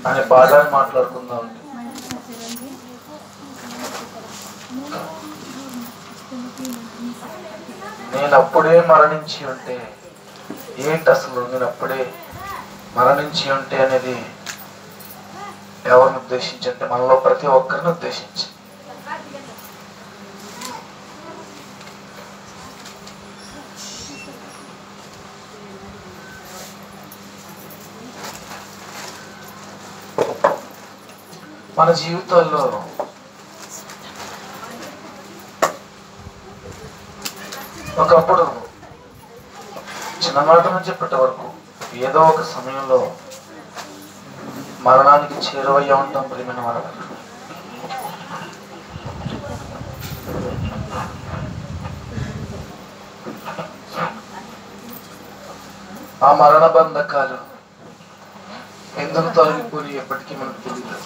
అనే బాధని మాట్లాడుకుందాం నేను అప్పుడే మరణించి ఉంటే ఏంటి అసలు నేను అప్పుడే మరణించి ఉంటే అనేది ఎవరిని ఉద్దేశించి అంటే మనలో ప్రతి ఒక్కరిని ఉద్దేశించి మన జీవితాల్లో ఒకప్పుడు చిన్ననాటి నుంచి ఇప్పటి వరకు ఏదో ఒక సమయంలో మరణానికి చేరువయ్యా ఉంటాం ప్రియమైన వాళ్ళ ఆ మరణ బంధకాలు ఎందుకు తొలగిపోయి ఎప్పటికీ మనకు తెలియదు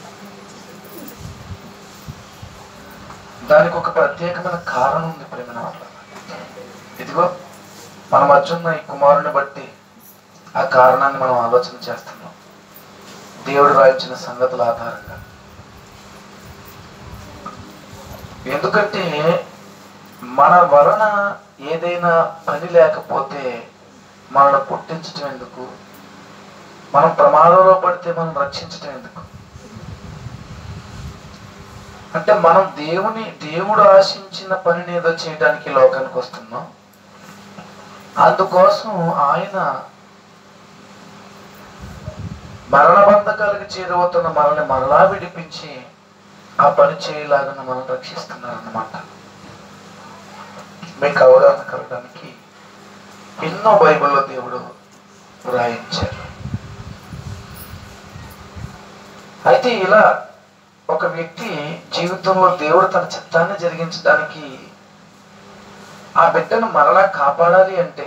దానికి ఒక ప్రత్యేకమైన కారణం ఉంది ప్రేమ వల్ల ఇదిగో మన మధ్య ఉన్న ఈ కుమారుని బట్టి ఆ కారణాన్ని మనం ఆలోచన చేస్తున్నాం దేవుడు రాయించిన సంగతుల ఆధారంగా ఎందుకంటే మన వలన ఏదైనా పని లేకపోతే మనల్ని పుట్టించటం ఎందుకు మనం ప్రమాదంలో పడితే మనం రక్షించటం ఎందుకు అంటే మనం దేవుని దేవుడు ఆశించిన పనిని ఏదో చేయడానికి ఈ లోకానికి వస్తున్నాం అందుకోసం ఆయన మరణ బంధకాలకు చేరువవుతున్న మనల్ని మరలా విడిపించి ఆ పని చేయలాగా మనం రక్షిస్తున్నారు అన్నమాట మీకు అవగాహన కలగడానికి ఎన్నో బైబిల్లో దేవుడు వ్రాయించారు అయితే ఇలా ఒక వ్యక్తి జీవితంలో దేవుడు తన చిత్తాన్ని జరిగించడానికి ఆ బిడ్డను మరలా కాపాడాలి అంటే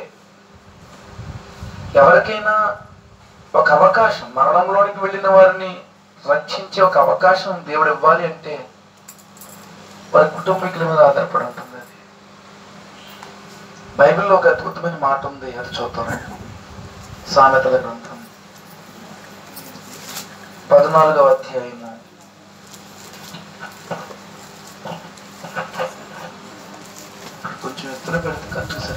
ఎవరికైనా ఒక అవకాశం మరణంలోనికి వెళ్ళిన వారిని రక్షించే ఒక అవకాశం దేవుడు ఇవ్వాలి అంటే వారి కుటుంబీకుల మీద ఆధారపడి ఉంటుంది అది బైబిల్లో ఒక అద్భుతమైన మాట ఉంది అది చూద్దాం సామెతల గ్రంథం పద్నాలుగవ అధ్యాయము కొంచెం ఎత్తున పెడితే correct sir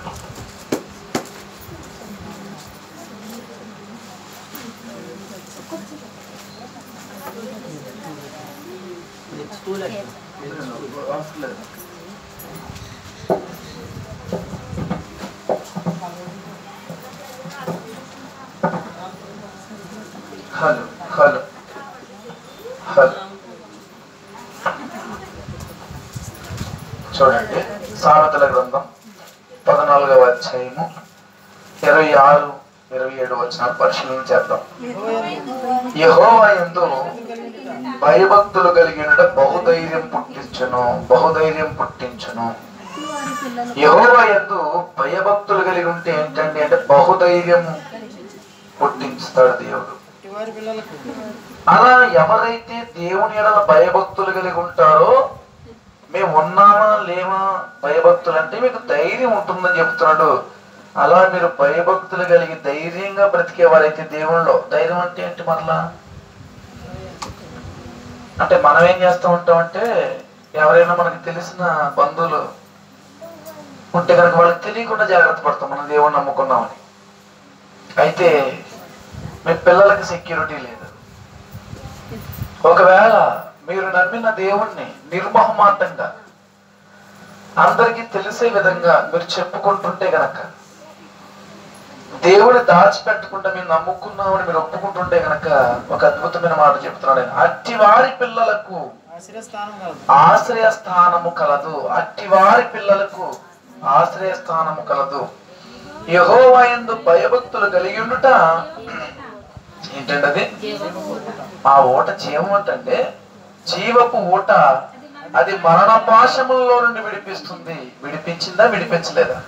hello hello hello చూడండి సామెతల గ్రంథం పద్నాలుగవ అధ్యాయము ఇరవై ఆరు ఇరవై ఏడు వచ్చిన పరిశీలన చేద్దాం యహోవా ఎందు భయభక్తులు కలిగిన బహుధైర్యం పుట్టించును బహుధైర్యం పుట్టించును యహోవా ఎందు భయభక్తులు కలిగి ఉంటే ఏంటండి అంటే బహుధైర్యం పుట్టించుతాడు దేవుడు వారి పిల్లలకు అలా ఎవరైతే దేవుని ఎడల భయభక్తులు కలిగి ఉంటారో మేము ఉన్నామా లేమా భయభక్తులు అంటే మీకు ధైర్యం ఉంటుందని చెప్తున్నాడు అలా మీరు భయభక్తులు కలిగి ధైర్యంగా బ్రతికేవారైతే దేవుళ్ళో ధైర్యం అంటే ఏంటి మరలా అంటే మనం ఏం చేస్తూ ఉంటామంటే ఎవరైనా మనకి తెలిసిన బంధువులు ఉంటే కనుక వాళ్ళకి తెలియకుండా జాగ్రత్త పడతాం మనం దేవుణ్ణి నమ్ముకున్నామని అయితే మీ పిల్లలకి సెక్యూరిటీ లేదు ఒకవేళ మీరు నమ్మిన దేవుణ్ణి నిర్మోహమాటంగా అందరికీ తెలిసే విధంగా మీరు చెప్పుకుంటుంటే గనక దేవుడు దాచిపెట్టకుండా మీరు నమ్ముకున్నామని మీరు ఒప్పుకుంటుంటే గనక ఒక అద్భుతమైన మాట చెప్తున్నాడు ఆయన అట్టి వారి పిల్లలకు ఆశ్రయ స్థానం కలదు ఆశ్రయ స్థానము కలదు అట్టి వారి పిల్లలకు ఆశ్రయ స్థానము కలదు యహోవా యందు భయభక్తులు కలిగి ఉండుట ఏంటంటే అది ఆ ఊట జీవం అంటే జీవపు ఊట అది మరణ పాశముల్లో నుండి విడిపిస్తుంది విడిపించిందా విడిపించలేదా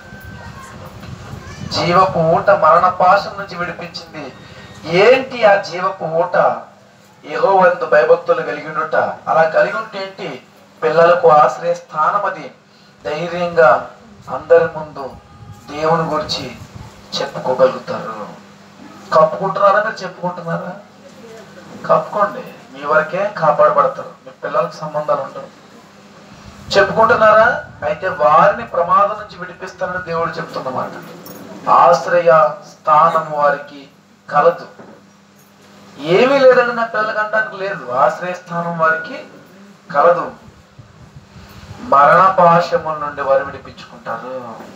జీవపు ఊట మరణ పాశం నుంచి విడిపించింది ఏంటి ఆ జీవపు ఊట యెహోవాయందు భయభక్తులు కలిగి ఉండుట అలా కలిగి ఉంటే ఏంటి పిల్లలకు ఆశ్రయ స్థానం అది ధైర్యంగా అందరి ముందు దేవుని గురించి చెప్పుకోగలుగుతారు కప్పుకుంటున్నారా మీరు చెప్పుకుంటున్నారా కప్పుకోండి మీ వరకే కాపాడబడతారు మీ పిల్లలకు సంబంధాలు ఉండవు చెప్పుకుంటున్నారా అయితే వారిని ప్రమాదం నుంచి విడిపిస్తానని దేవుడు చెప్తున్నమాట ఆశ్రయ స్థానం వారికి కలదు ఏమీ లేదండి నా పిల్లలకి అనడానికి లేదు ఆశ్రయ స్థానం వారికి కలదు మరణ పాశముల నుండి వారు విడిపించుకుంటారు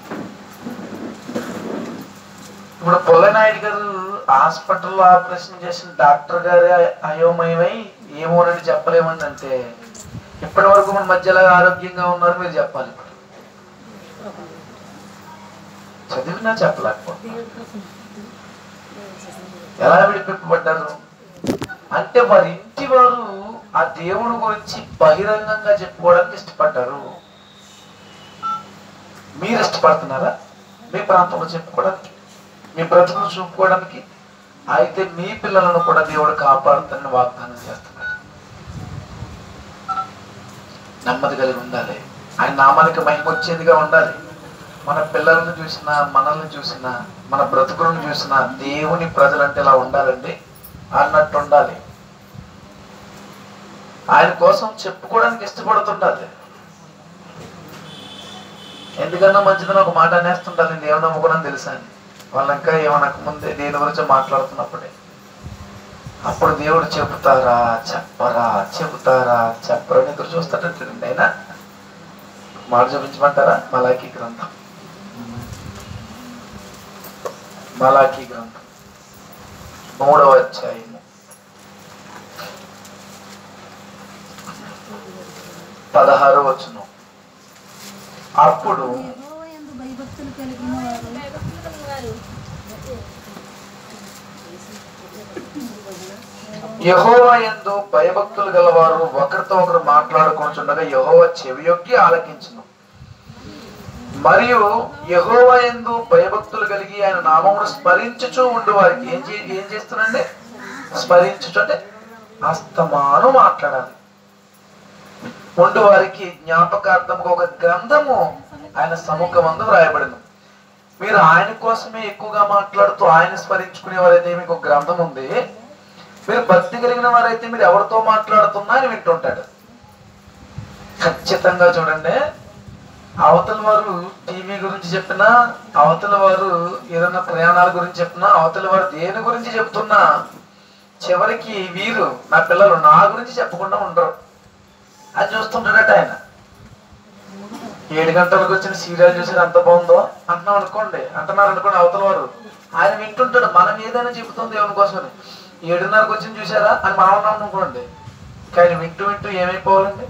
ఇప్పుడు పుల్లనాయుడు గారు హాస్పిటల్లో ఆపరేషన్ చేసిన డాక్టర్ గారే అయోమయమై ఏమోనని చెప్పలేమండి అంటే ఇప్పటి వరకు మన మధ్యలో ఆరోగ్యంగా ఉన్నారు మీరు చెప్పాలి ఇప్పుడు చదివినా చెప్పలేకపోతే ఎలా విడిపింపబడ్డారు అంటే వారి ఇంటి వారు ఆ దేవుడి గురించి బహిరంగంగా చెప్పుకోవడానికి ఇష్టపడ్డారు మీరు ఇష్టపడుతున్నారా మీ ప్రాంతంలో చెప్పుకోవడానికి మీ బ్రతుకును చూపుకోవడానికి అయితే మీ పిల్లలను కూడా దేవుడు కాపాడుతానని వాగ్దానం చేస్తున్నాడు నెమ్మది కలిగి ఉండాలి ఆయన నామానికి మహిమ వచ్చేదిగా ఉండాలి మన పిల్లలను చూసినా మనల్ని చూసినా మన బ్రతుకులను చూసినా దేవుని ప్రజలంటే ఇలా ఉండాలండి అన్నట్టు ఉండాలి ఆయన కోసం చెప్పుకోవడానికి ఇష్టపడుతుండాలి ఎందుకన్నా మంచిదని ఒక మాట అనేస్తుంటారు నేను ఏమన్నా నమ్ముకున్నాను తెలుసా అని వాళ్ళు ఇంకా ఏమనక ముందే దేని గురించి మాట్లాడుతున్నప్పుడే అప్పుడు దేవుడు చెబుతారా చెప్పరా చెబుతారా చెప్పరా అని ఎదురు చూస్తాడంటే అయినా మాట చూపించమంటారా మలాఖీ గ్రంథం మలాఖీ గ్రంథం మూడవ అధ్యాయము పదహారు వచ్చును అప్పుడు యెహోవా యందు భయభక్తులు కలిగిన వారు యహోవా యందు భయభక్తులు గలవారు ఒకరితో ఒకరు మాట్లాడుకుంటుండగా యహోవా చెవియొక్కి ఆలకించును మరియు యహోవా యందు భయభక్తులు కలిగి ఆయన నామమును స్మరించుచూ ఉండు వారికి ఏం చే ఏం చేస్తున్నండి స్మరించుచు అంటే అస్తమాను మాట్లాడాలి ఉండు వారికి జ్ఞాపకార్థముగా ఒక గ్రంథము ఆయన సముఖమందు వ్రాయబడింది మీరు ఆయన కోసమే ఎక్కువగా మాట్లాడుతూ ఆయన స్మరించుకునే వారైతే మీకు ఒక గ్రంథం ఉంది మీరు భక్తి కలిగిన వారైతే మీరు ఎవరితో మాట్లాడుతున్నా అని వింటుంటాడు ఖచ్చితంగా చూడండి అవతల వారు టీవీ గురించి చెప్పినా అవతల వారు ఏదైనా ప్రయాణాల గురించి చెప్పినా అవతల వారు దేని గురించి చెప్తున్నా చివరికి వీరు నా పిల్లలు నా గురించి చెప్పకుండా ఉండరు అది చూస్తుంటాడట ఆయన ఏడు గంటలకు వచ్చిన సీరియల్ చూసారు ఎంత బాగుందో అంటున్నాం అనుకోండి అంటున్నారు అనుకోండి అవతల వారు ఆయన వింటుంటాడు మనం ఏదైనా చెబుతుంది దేవుని కోసమని ఏడున్నరకు వచ్చింది చూసారా అని మనం ఉన్నాం అనుకోండి కానీ వింటూ వింటూ ఏమైపోవాలండి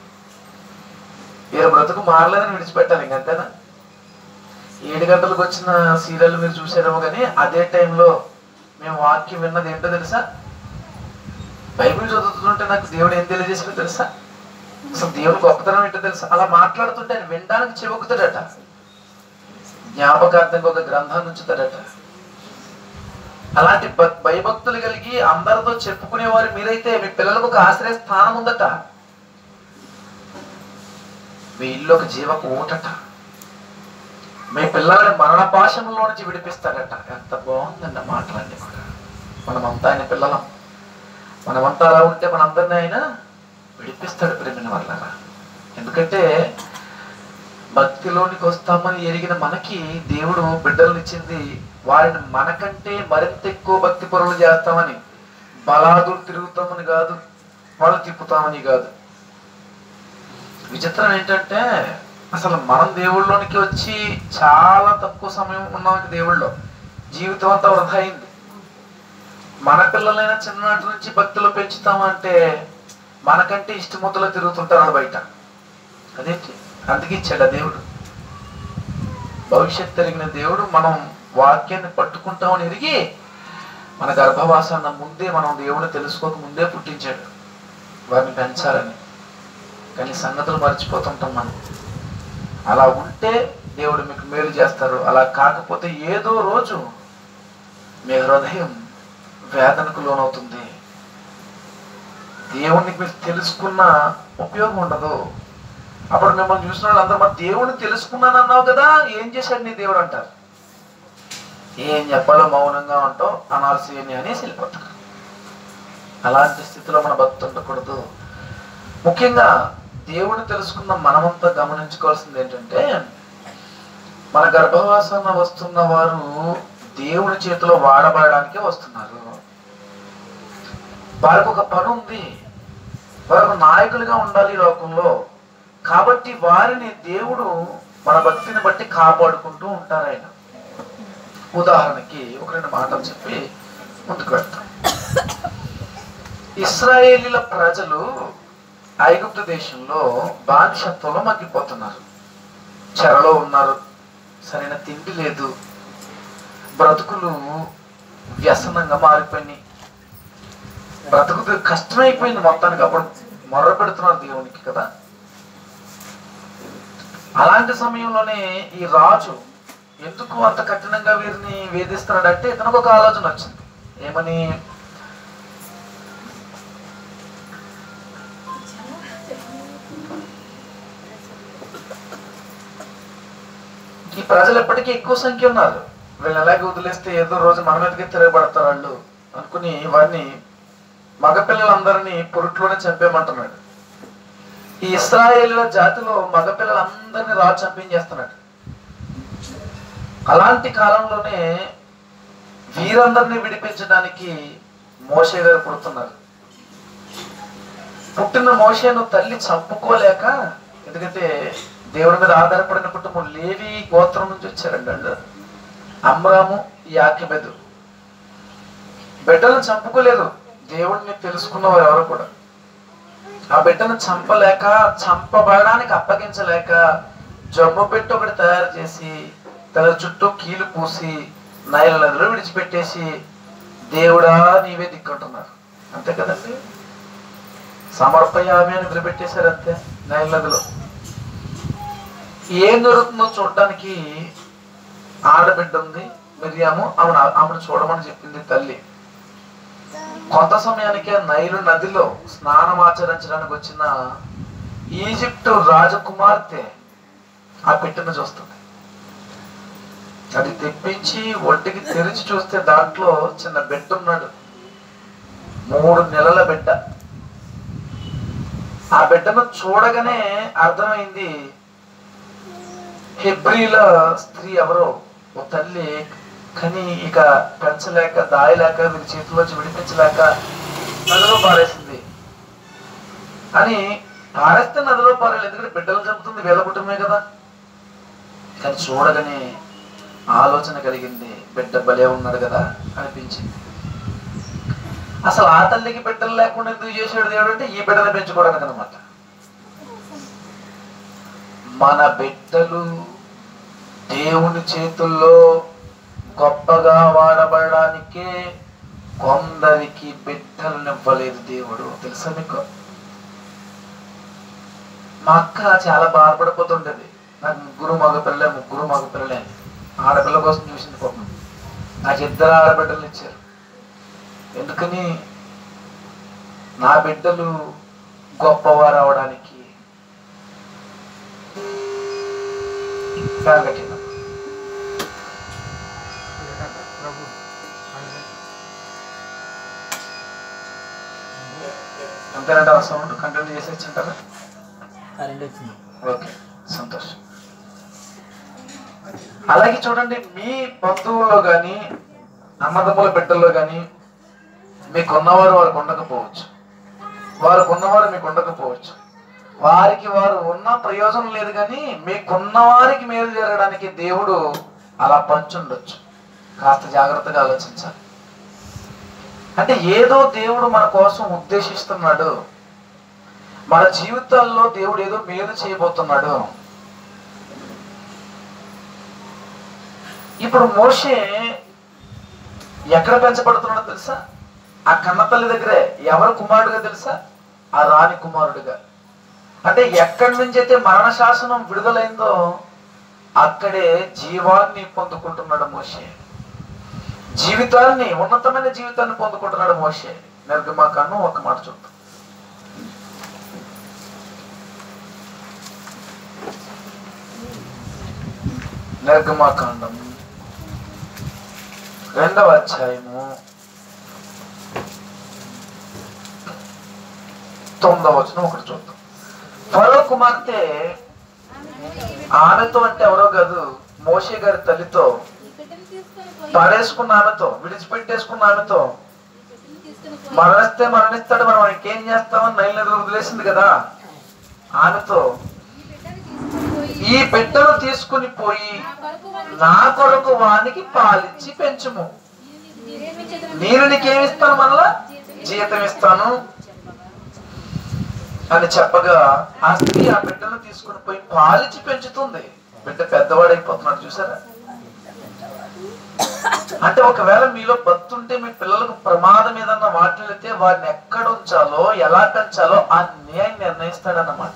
వీరు బ్రతుకు మారలేదని విడిచిపెట్టాలి ఇంకంతేనా ఏడు గంటలకు వచ్చిన సీరియల్ మీరు చూసారేమో కానీ అదే టైంలో మేము వాక్యం విన్నది ఏంటో తెలుసా బైబిల్ చదువుతుంటే నాకు దేవుడు ఏం తెలియజేసిందో తెలుసా అసలు దేవుని గొప్పతనం ఏంటో తెలుసా అలా మాట్లాడుతుంటే ఆయన వినడానికి చెబుకుతాడట జ్ఞాపకార్థంగా ఒక గ్రంథాన్ని ఉంచుతాడట అలాంటి భ- భయభక్తులు కలిగి అందరితో చెప్పుకునేవారు మీరైతే మీ పిల్లలకు ఒక ఆశ్రయ స్థానం ఉందట మీ ఇల్లు ఒక జీవపు ఊటట మీ పిల్లల్ని మరణ పాశంలో నుంచి విడిపిస్తాడట ఎంత బాగుందండి ఆ మాటలన్నీ కూడా మనమంతా ఆయన పిల్లలం మనమంతా అలా ఉంటే మనందరినీ ఆయన విడిపిస్తాడు ప్రేమిన వల్ల ఎందుకంటే భక్తిలోనికి వస్తామని ఎరిగిన మనకి దేవుడు బిడ్డలను ఇచ్చింది వారిని మనకంటే మరింత ఎక్కువ భక్తి పరులు చేస్తామని బలాదులు తిరుగుతామని కాదు వాళ్ళు తిప్పుతామని కాదు విచిత్రం ఏంటంటే అసలు మనం దేవుళ్ళలోనికి వచ్చి చాలా తక్కువ సమయం ఉన్నాం దేవుళ్ళలో జీవితం అంతా వృధా అయింది మన పిల్లలైనా చిన్ననాటి నుంచి భక్తిలో పెంచుతామంటే మనకంటే ఇష్టముద్దలో తిరుగుతుంటారు బయట అదేంటి అందుకే ఇచ్చాడు ఆ దేవుడు భవిష్యత్ తెలిగిన దేవుడు మనం వాక్యాన్ని పట్టుకుంటామని ఎరిగి మన గర్భవాసాన్న ముందే మనం దేవుడు తెలుసుకోక ముందే పుట్టించాడు వారిని పెంచాలని కానీ సంగతులు మర్చిపోతుంటాం మనం అలా ఉంటే దేవుడు మీకు మేలు చేస్తారు అలా కాకపోతే ఏదో రోజు మీ హృదయం వేదనకు లోనవుతుంది దేవుణ్ణి మీరు తెలుసుకున్న ఉపయోగం ఉండదు అప్పుడు మిమ్మల్ని చూసిన వాళ్ళు అందరూ మరి దేవుణ్ణి తెలుసుకున్నాను అన్నావు కదా ఏం చేశాడు నీ దేవుడు అంటారు ఏం చెప్పాలో మౌనంగా ఉంటావు అనాల్సి అనేసి వెళ్ళిపోతారు అలాంటి స్థితిలో మన భక్తి ఉండకూడదు ముఖ్యంగా దేవుని తెలుసుకున్న మనమంతా గమనించుకోవాల్సింది ఏంటంటే మన గర్భవాసన వస్తున్న వారు దేవుని చేతిలో వాడబడడానికే వస్తున్నారు వారికి ఒక పని ఉంది వారు ఒక నాయకులుగా ఉండాలి ఈ లోకంలో కాబట్టి వారిని దేవుడు మన భక్తిని బట్టి కాపాడుకుంటూ ఉంటారు ఆయన ఉదాహరణకి ఒక రెండు మాటలు చెప్పి ముందుకు వెళ్తాం ఇస్రాయేలీల ప్రజలు ఐగుప్తు దేశంలో బానిసత్వంలో మగ్గిపోతున్నారు చెరలో ఉన్నారు సరైన తిండి లేదు బ్రతుకులు వ్యసనంగా మారిపోయినాయి బ్రతుకు కష్టమైపోయింది మొత్తానికి అప్పుడు మొర్ర పెడుతున్నారు దేవునికి కదా అలాంటి సమయంలోనే ఈ రాజు ఎందుకు అంత కఠినంగా వీరిని వేధిస్తున్నాడంటే ఇతనికి ఒక ఆలోచన వచ్చింది ఏమని ఈ ప్రజలు ఎప్పటికీ ఎక్కువ సంఖ్య ఉన్నారు వీళ్ళని ఎలాగే వదిలేస్తే ఏదో రోజు మన మీదకి తిరగబడతారు వాళ్ళు అనుకుని వారిని మగపిల్లలందరినీ పురుట్లోనే చంపేయమంటున్నాడు ఈ ఇస్రాయేలీల జాతిలో మగపిల్లలందరినీ రాజు చంపించేస్తున్నాడు అలాంటి కాలంలోనే వీరందరినీ విడిపించడానికి మోషే గారు పుడుతున్నారు పుట్టిన మోషేను తల్లి చంపుకోలేక ఎందుకంటే దేవుడి మీద ఆధారపడిన కుటుంబం లేవి గోత్రం నుంచి వచ్చారండి వాళ్ళు అమ్రాము యాకిబెదు బిడ్డలను చంపుకోలేదు దేవుడిని తెలుసుకున్నవారు ఎవరు కూడా ఆ బిడ్డను చంపలేక చంపబడడానికి అప్పగించలేక జమ్ము పెట్టి ఒకటి తయారు చేసి తన చుట్టూ కీలు పూసి నైల నదిలో విడిచిపెట్టేసి దేవుడా నీవే దిక్కుంటున్నారు అంతే కదండి సమర్పయామి అని వదిలిపెట్టేశారు అంతే నైల నదిలో ఏం జరుగుతుందో చూడడానికి ఆడబిడ్డ ఉంది మిరియాము ఆమెను ఆమెను చూడమని చెప్పింది తల్లి కొంత సమయానికే నైలు నదిలో స్నానం ఆచరించడానికి వచ్చిన ఈజిప్టు రాజకుమార్తె ఆ పెట్టెను చూస్తుంది అది తెప్పించి ఒంటికి తెరిచి చూస్తే దాంట్లో చిన్న బిడ్డ ఉన్నాడు మూడు నెలల బిడ్డ ఆ బిడ్డను చూడగానే అర్థమైంది హెబ్రిల స్త్రీ ఎవరో ఓ తల్లి కానీ ఇక పెంచలేక దాయలేక వీరి చేతిలోంచి విడిపించలేక నదిలో పారేసింది అని పారేస్తే నదిలో పారేయాలి ఎందుకంటే బిడ్డలు చంపుతుంది వేల కుటుంబమే కదా కానీ చూడగానే ఆలోచన కలిగింది బిడ్డ భలే ఉన్నాడు కదా అనిపించింది అసలు ఆ తల్లికి బిడ్డలు లేకుండా ఎందుకు చేసాడు దేవుడు అంటే ఈ బిడ్డను పెంచుకోవడానికి అనమాట మన బిడ్డలు దేవుని చేతుల్లో గొప్పగా వాడబడడానికే కొందరికి బిడ్డలను ఇవ్వలేదు దేవుడు తెలుసా మీకు మా అక్క చాలా బాధపడిపోతుండేది నాకు ముగ్గురు మగ పిల్లలే ముగ్గురు మగ పిల్లలే అని. ఆడపిల్ల కోసం చూసింది పాపం నాకు ఇద్దరు ఆడబిడ్డలు ఇచ్చారు ఎందుకని నా బిడ్డలు గొప్పవారు అవడానికి ఫ్యాన్ కట్టినా అంతేనంటే ఆ సౌండ్ కంటిన్యూ చేసేసి అంటారా కరెంట్ వచ్చింది ఓకే సంతోషం అలాగే చూడండి మీ బంధువుల్లో కానీ అన్నదమ్ముల బిడ్డల్లో కానీ మీకు ఉన్నవారు వారికి ఉండకపోవచ్చు వారికి ఉన్నవారు మీకు ఉండకపోవచ్చు వారికి వారు ఉన్న ప్రయోజనం లేదు కానీ మీకున్న వారికి మేలు జరగడానికి దేవుడు అలా పంచుండొచ్చు కాస్త జాగ్రత్తగా ఆలోచించాలి అంటే ఏదో దేవుడు మన కోసం ఉద్దేశిస్తున్నాడు మన జీవితాల్లో దేవుడు ఏదో మేలు చేయబోతున్నాడు ఇప్పుడు మోషే ఎక్కడ పెంచబడుతున్నాడో తెలుసా ఆ కన్నతల్లి దగ్గరే ఎవరు కుమారుడుగా తెలుసా ఆ రాణి కుమారుడిగా అంటే ఎక్కడి నుంచి అయితే మరణ శాసనం విడుదలైందో అక్కడే జీవాన్ని పొందుకుంటున్నాడు మోషే జీవితాన్ని ఉన్నతమైన జీవితాన్ని పొందుకుంటున్నాడు మోషే నిర్గమాకాండం ఒక మాట చూద్దాం నిర్గమాకాండం రెండవ అధ్యాయము తొమ్మిదవ వచనం ఒకటి చూద్దాం ఫరో కుమార్తె ఆమెతో అంటే ఎవరో కాదు మోషే గారి తల్లితో ఈ బిడ్డను తీసుకొని పోయి పడేసుకున్న ఆమెతో విడిచిపెట్టేసుకున్న ఆమెతో ఈ బిడ్డను తీసుకొని పోయి మరణిస్తే మరణిస్తాడు మనం ఇంకేం చేస్తామని నైల్ నదులు వదిలేసింది కదా ఆమెతో ఈ బిడ్డను తీసుకొని పోయి ఈ బిడ్డను తీసుకుని పోయి నా కొరకు వారికి నా కొరకు వానికి పాలిచ్చి పెంచుము నేను నీకు జీవించదను. నేను నీకేమిస్తాను మళ్ళా జీతం ఇస్తాను అని చెప్పగా ఆ స్త్రీ ఆ బిడ్డను తీసుకుని పోయి పాలిచ్చి పెంచుతుంది బిడ్డ పెద్దవాడైపోతున్నాడు చూసారా అంటే ఒకవేళ మీలో భక్తుంటే మీ పిల్లలకు ప్రమాదం ఏదన్నా వాటిల్లితే వారిని ఎక్కడ ఉంచాలో ఎలా పెంచాలో ఆ న్యాయం నిర్ణయిస్తాడన్నమాట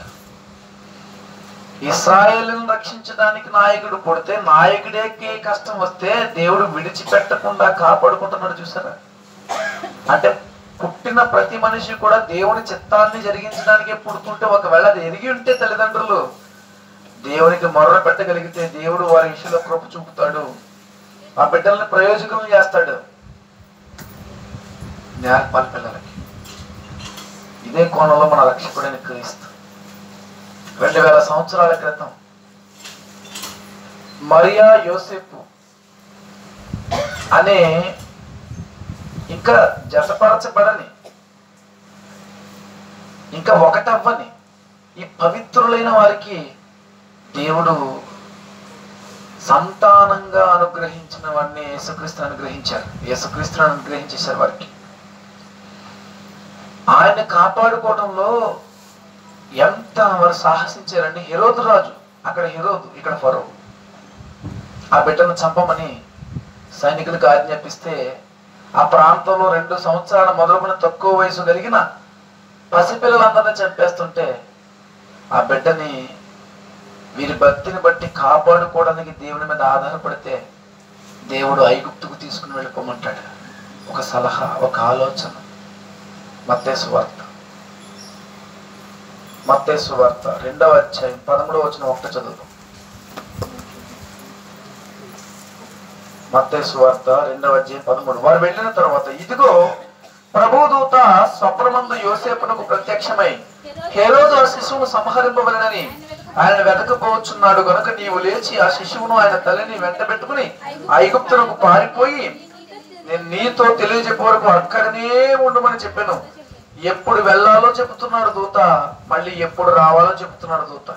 ఇస్రాయేలును రక్షించడానికి నాయకుడు పుడితే నాయకుడికి కష్టం వస్తే దేవుడు విడిచిపెట్టకుండా కాపాడుకుంటున్నాడు చూసారా అంటే పుట్టిన ప్రతి మనిషి కూడా దేవుని చిత్తాన్ని జరిగించడానికే పుడుతుంటే ఒకవేళ అది ఎరిగి ఉంటే తల్లిదండ్రులు దేవునికి మొర్ర పెట్టగలిగితే దేవుడు వారి విషయంలో కృప చూపుతాడు ఆ బిడ్డల్ని ప్రయోజకులను చేస్తాడు జ్ఞానపాల పిల్లలకి ఇదే కోణంలో మన రక్షకుడైన క్రీస్తు రెండు వేల సంవత్సరాల క్రితం మరియా యోసేపు అనే ఇంకా జతపరచబడని ఇంకా ఒకటవ్వని ఈ పవిత్రులైన వారికి దేవుడు సంతానంగా అనుగ్రహించిన వాడిని యేసుక్రీస్తుని అనుగ్రహించారు యేసుక్రీస్తుని అనుగ్రహించేశారు వారికి ఆయన కాపాడుకోవడంలో ఎంత వారు సాహసించారండి హెరోదు రాజు అక్కడ హెరోదు ఇక్కడ ఫరో ఆ బిడ్డను చంపమని సైనికులకు ఆజ్ఞాపిస్తే ఆ ప్రాంతంలో రెండు సంవత్సరాల మొదలుకుని తక్కువ వయసు కలిగిన పసిపిల్లలందరినీ చంపేస్తుంటే ఆ బిడ్డని వీరి భక్తిని బట్టి కాపాడుకోవడానికి దేవుని మీద ఆధారపడితే దేవుడు ఐగుప్తుకు తీసుకుని వెళ్ళిపోమంటాడు ఒక సలహా ఒక ఆలోచన మత్తేసు వార్త మత్తేసు వార్త రెండవ అధ్యాయం పదమూడవ వచ్చిన ఒకటి చదువు మత్తేసు వార్త రెండవ అధ్యాయం పదమూడు వారు వెళ్ళిన తర్వాత ఇదిగో ప్రభుదూత స్వప్నమందు యోసేపునకు ప్రత్యక్షమై హేరోదు ఆ శిశువును సంహరింపవలనని ఆయన వెతకపోవచ్చున్నాడు గనుక నీవు లేచి ఆ శిశువును ఆయన తల్లిని వెంట పెట్టుకుని ఐగుప్తునకు పారిపోయి నేను నీతో తెలియజెప్పే వరకు అక్కడనే ఉండమని చెప్పాను ఎప్పుడు వెళ్ళాలో చెబుతున్నాడు దూత మళ్ళీ ఎప్పుడు రావాలో చెబుతున్నాడు దూత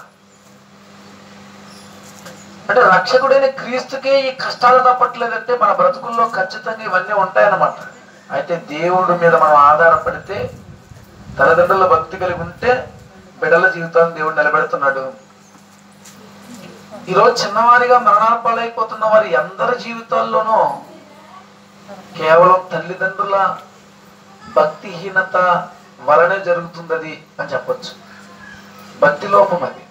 అంటే రక్షకుడైన క్రీస్తుకే ఈ కష్టాలు తప్పట్లేదంటే మన బ్రతుకుల్లో ఖచ్చితంగా ఇవన్నీ ఉంటాయన్నమాట అయితే దేవుడి మీద మనం ఆధారపడితే తల్లిదండ్రుల భక్తి కలిగి ఉంటే బిడ్డల జీవితాన్ని దేవుడు నిలబెడుతున్నాడు ఈరోజు చిన్నవారిగా మరణాల పాలైపోతున్న వారి అందరి జీవితాల్లోనూ కేవలం తల్లిదండ్రుల భక్తిహీనత వలనే జరుగుతుంది అని చెప్పొచ్చు భక్తి లోపం అది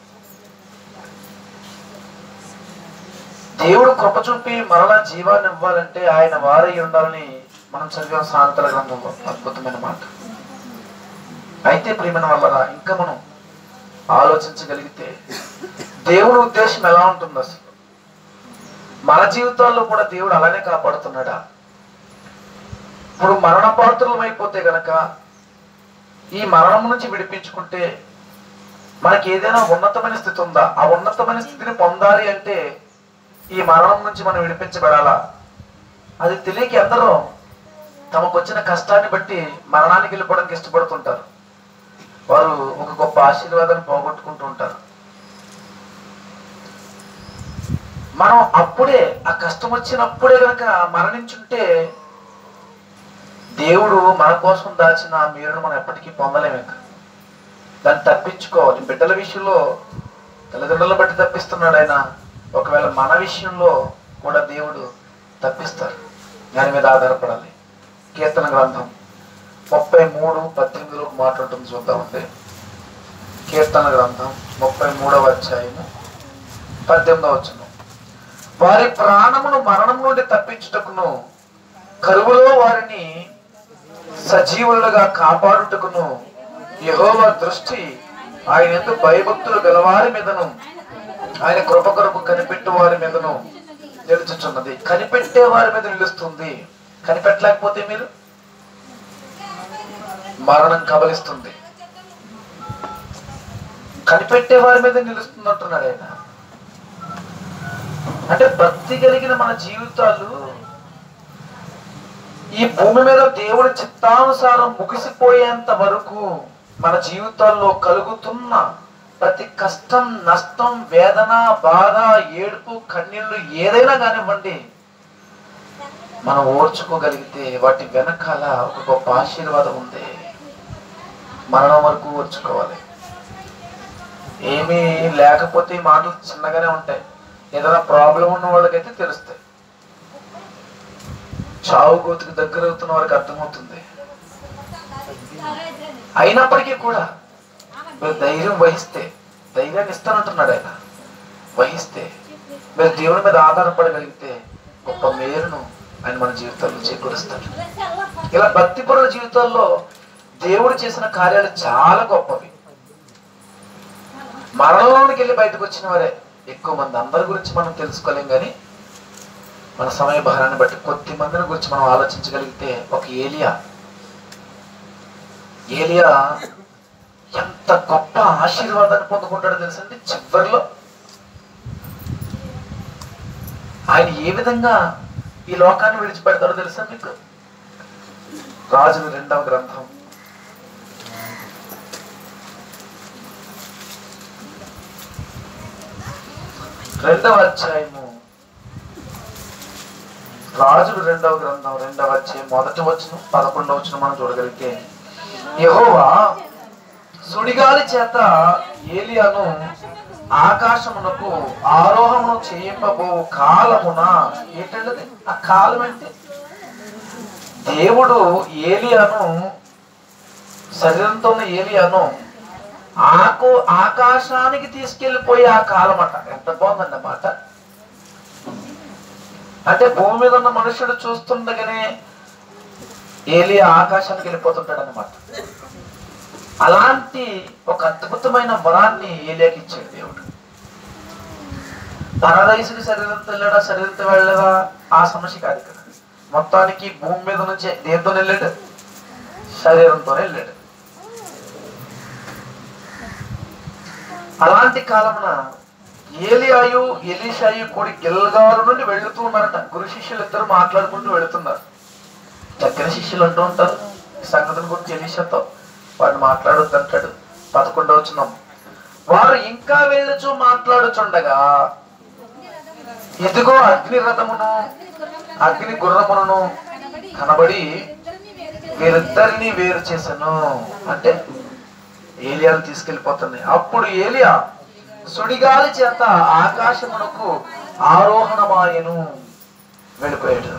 దేవుడు కృప చూపి మరలా జీవాన్ని ఇవ్వాలంటే ఆయన వారై ఉండాలని మనం చదివాం సాంతల గ్రంథంలో అద్భుతమైన మాట అయితే ప్రియమైన వల్ల ఇంకా మనం ఆలోచించగలిగితే దేవుడి ఉద్దేశం ఎలా ఉంటుంది అసలు మన జీవితాల్లో కూడా దేవుడు అలానే కాపాడుతున్నాడా ఇప్పుడు మరణ పాత్రలమైపోతే గనక ఈ మరణం నుంచి విడిపించుకుంటే మనకి ఏదైనా ఉన్నతమైన స్థితి ఉందా ఆ ఉన్నతమైన స్థితిని పొందాలి అంటే ఈ మరణం నుంచి మనం విడిపించబడాలా అది తెలియక ఎందరో తమకు వచ్చిన కష్టాన్ని బట్టి మరణానికి వెళ్ళిపోవడానికి ఇష్టపడుతుంటారు వారు ఒక గొప్ప ఆశీర్వాదాన్ని పోగొట్టుకుంటూ ఉంటారు మనం అప్పుడే ఆ కష్టం వచ్చినప్పుడే గనక మరణించుంటే దేవుడు మన కోసం దాచిన ఆ మీరును మనం ఎప్పటికీ పొందలేము ఇంకా దాన్ని తప్పించుకోవాలి బిడ్డల విషయంలో తల్లిదండ్రులను బట్టి తప్పిస్తున్నాడు ఆయన ఒకవేళ మన విషయంలో కూడా దేవుడు తప్పిస్తారు దాని మీద ఆధారపడాలి కీర్తన గ్రంథం ముప్పై మూడు పద్దెనిమిదిలో ఒక మాట ఉంటుంది చూద్దామండి కీర్తన గ్రంథం ముప్పై మూడవ అధ్యాయము పద్దెనిమిదవ వచ్చును వారి ప్రాణమును మరణం నుండి తప్పించుటకును కరువులో వారిని సజీవులుగా కాపాడుటకును యెహోవా దృష్టి ఆయన ఎందుకు భయభక్తులు గలవారి మీదను ఆయన కృప కొరకు కనిపెట్టు వారి మీదను నిలుచుచున్నది కనిపెట్టే వారి మీద నిలుస్తుంది కనిపెట్టలేకపోతే మీరు మరణం కబలిస్తుంది కనిపెట్టే వారి మీద నిలుస్తుంది అంటున్నాడు ఆయన అంటే భక్తి కలిగిన మన జీవితాలు ఈ భూమి మీద దేవుడి చిత్తానుసారం ముగిసిపోయేంత వరకు మన జీవితాల్లో కలుగుతున్న ప్రతి కష్టం నష్టం వేదన బాధ ఏడుపు కన్నీళ్లు ఏదైనా కానివ్వండి మనం ఓర్చుకోగలిగితే వాటి వెనకాల ఒక గొప్ప ఆశీర్వాదం ఉంది మరణం వరకు ఓర్చుకోవాలి ఏమీ లేకపోతే ఈ మాటలు చిన్నగానే ఉంటాయి ఏదైనా ప్రాబ్లం ఉన్న వాళ్ళకైతే తెలుస్తాయి చావు గోతికి దగ్గర అవుతున్న వారికి అర్థమవుతుంది అయినప్పటికీ కూడా మీరు ధైర్యం వహిస్తే ధైర్యాన్ని ఇస్తానంటున్నాడు ఆయన వహిస్తే మీరు దేవుని మీద ఆధారపడగలిగితే గొప్ప మేలును ఆయన మన జీవితాల్లో చేకూరుస్తాడు ఇలా భక్తిపరుల జీవితాల్లో దేవుడు చేసిన కార్యాలు చాలా గొప్పవి మరణంలోనికి వెళ్ళి బయటకు వచ్చిన వారే ఎక్కువ మంది అందరి గురించి మనం తెలుసుకోలేం కానీ మన సమయ భారాన్ని బట్టి కొద్ది మందిని గురించి మనం ఆలోచించగలిగితే ఒక ఏలియా ఏలియా ఎంత గొప్ప ఆశీర్వాదాన్ని పొందుకుంటాడో తెలుసండి చివరిలో ఆయన ఏ విధంగా ఈ లోకాన్ని విడిచిపెడతాడో తెలుసా మీకు రాజుల రెండవ గ్రంథం రెండవ అధ్యాయము రాజులు రెండవ గ్రంథం రెండవ అధ్యాయం మొదటి వచ్చిన పదకొండవ వచ్చిన మనం చూడగలిగితే యెహోవా సుడిగాలి చేత ఏలియాను ఆకాశమునకు ఆరోహణం చేయింపబో కాలమున ఏంటంటే ఆ కాలం అంటే దేవుడు ఏలియాను శరీరంతో ఉన్న ఏలియాను ఆకు ఆకాశానికి తీసుకెళ్లిపోయే ఆ కాలం అట ఎంత బాగుందండి ఆ మాట అంటే భూమి మీద ఉన్న మనుషుడు చూస్తుండగానే ఏలియా ఆకాశానికి వెళ్ళిపోతుంటాడు అనమాట అలాంటి ఒక అద్భుతమైన వరాన్ని ఏలియాకి ఇచ్చాడు దేవుడు పరదైసుకి శరీరంతో వెళ్ళాడా శరీరంతో వెళ్ళలేదా ఆ సమస్య కాదు ఇక్కడ మొత్తానికి భూమి మీద నుంచి దేంతో వెళ్ళాడు శరీరంతో వెళ్ళాడు అలాంటి కాలమున ఏలియాయు ఎలీషాయు కూడి గిల్గారు నుండి వెళుతూ ఉన్నారట గురు శిష్యులు ఇద్దరు మాట్లాడుకుంటూ వెళుతున్నారు దగ్గర శిష్యులు అంటూ ఉంటారు ఈ సంగతిని గురించి ఎలీషాతో వాడు మాట్లాడొద్దు అంటాడు పదకొండవ వచనం వారు ఇంకా వెళ్ళుచు మాట్లాడుచుండగా ఇదిగో అగ్ని రథమును అగ్ని గుర్రమును కనబడి వీరిద్దరిని వేరు చేశాను అంటే ఏలియాను తీసుకెళ్లిపోతున్నాయి అప్పుడు ఏలియా సుడిగాలి చేత ఆకాశమునకు ఆరోహణమాయను వెళ్ళిపోయాడు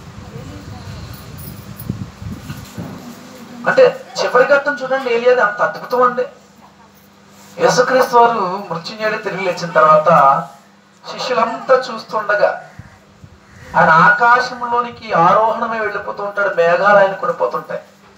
అంటే చివరి ఘట్టం చూడండి ఏలియాది అంత అద్భుతం అండి యేసుక్రీస్తు వారు మృత్యుంజయుడు తిరిగి లేచిన తర్వాత శిష్యులంతా చూస్తుండగా ఆయన ఆకాశంలోనికి ఆరోహణమై వెళ్ళిపోతూ ఉంటాడు మేఘాలు ఆయన కొనిపోతుంటాయి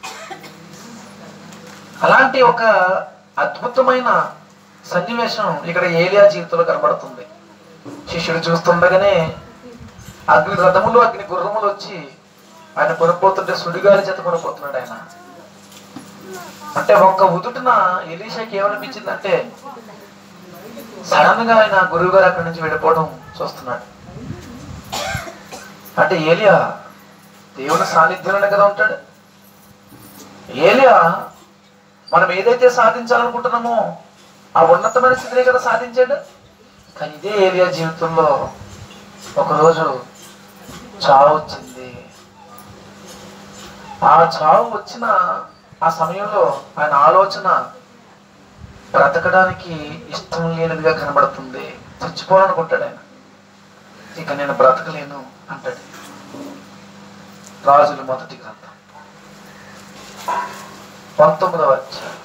అలాంటి ఒక అద్భుతమైన సన్నివేశం ఇక్కడ ఏలియా జీవితంలో కనబడుతుంది శిష్యుడు చూస్తుండగానే అగ్ని రథములు అగ్ని గుర్రములు వచ్చి ఆయన కొనిపోతుంటే సుడిగాలి చేత కొనిపోతున్నాడు ఆయన అంటే ఒక్క ఉదుటిన ఎలీషాకి ఏమనిపించిందంటే సడన్ గా ఆయన గురువు గారు అక్కడి నుంచి వెళ్ళిపోవడం చూస్తున్నాడు అంటే ఏలియా దేవుని సాన్నిధ్యంలోనే కదా ఉంటాడు ఏలియా మనం ఏదైతే సాధించాలనుకుంటున్నామో ఆ ఉన్నతమైన స్థితినే కదా సాధించాడు కానీ ఇదే ఏలియా జీవితంలో ఒకరోజు చావు వచ్చింది ఆ చావు వచ్చిన ఆ సమయంలో ఆయన ఆలోచన బ్రతకడానికి ఇష్టం లేనిదిగా కనబడుతుంది చచ్చిపోవాలనుకుంటాడు ఆయన ఇక నేను బ్రతకలేను అంటాడు రాజులు మొదటి గ్రంథం పంతొమ్మిదవ అధ్యాయం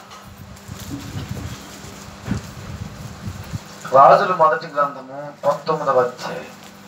రాజులు మొదటి గ్రంథము పంతొమ్మిదవ అధ్యాయం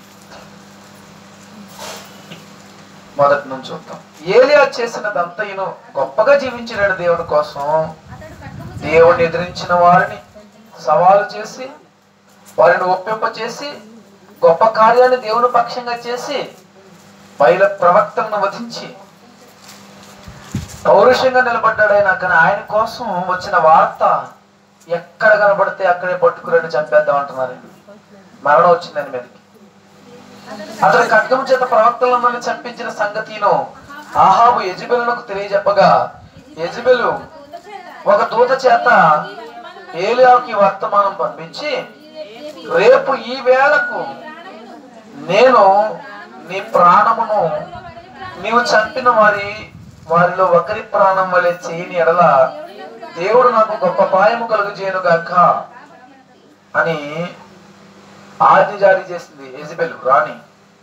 మొదటి నుంచి చూద్దాం ఏలియా చేసినదంతయును గొప్పగా జీవించినాడు దేవుని కోసం దేవుణ్ణి ఎదిరించిన వారిని సవాలు చేసి వారిని ఒప్పింప చేసి గొప్ప కార్యాన్ని దేవుని పక్షంగా చేసి బయల ప్రవక్తలను వధించి పౌరుషంగా నిలబడ్డాడు ఆయన కానీ ఆయన కోసం వచ్చిన వార్త ఎక్కడ కనబడితే అక్కడే పట్టుకురండి చంపేద్దాం అంటున్నారు మరణం వచ్చిందని మీదకి అతడు ఖడ్గం చేత ప్రవక్తలందరినీ చంపించిన సంగతిను ఆహాబు యజబెలునకు తెలియజెప్పగా యజబెలు ఒక దూత చేత ఏలియాకి వర్తమానం పంపించి రేపు ఈ వేళకు నేను నీ ప్రాణమును నీవు చంపిన వారి వారిలో ఒకరి ప్రాణం వలె చేయని ఎడల దేవుడు నాకు గొప్ప పాయము కలుగు గాక అని ఆజ్ఞ జారీ చేసింది ఎజిబెల్ రాణి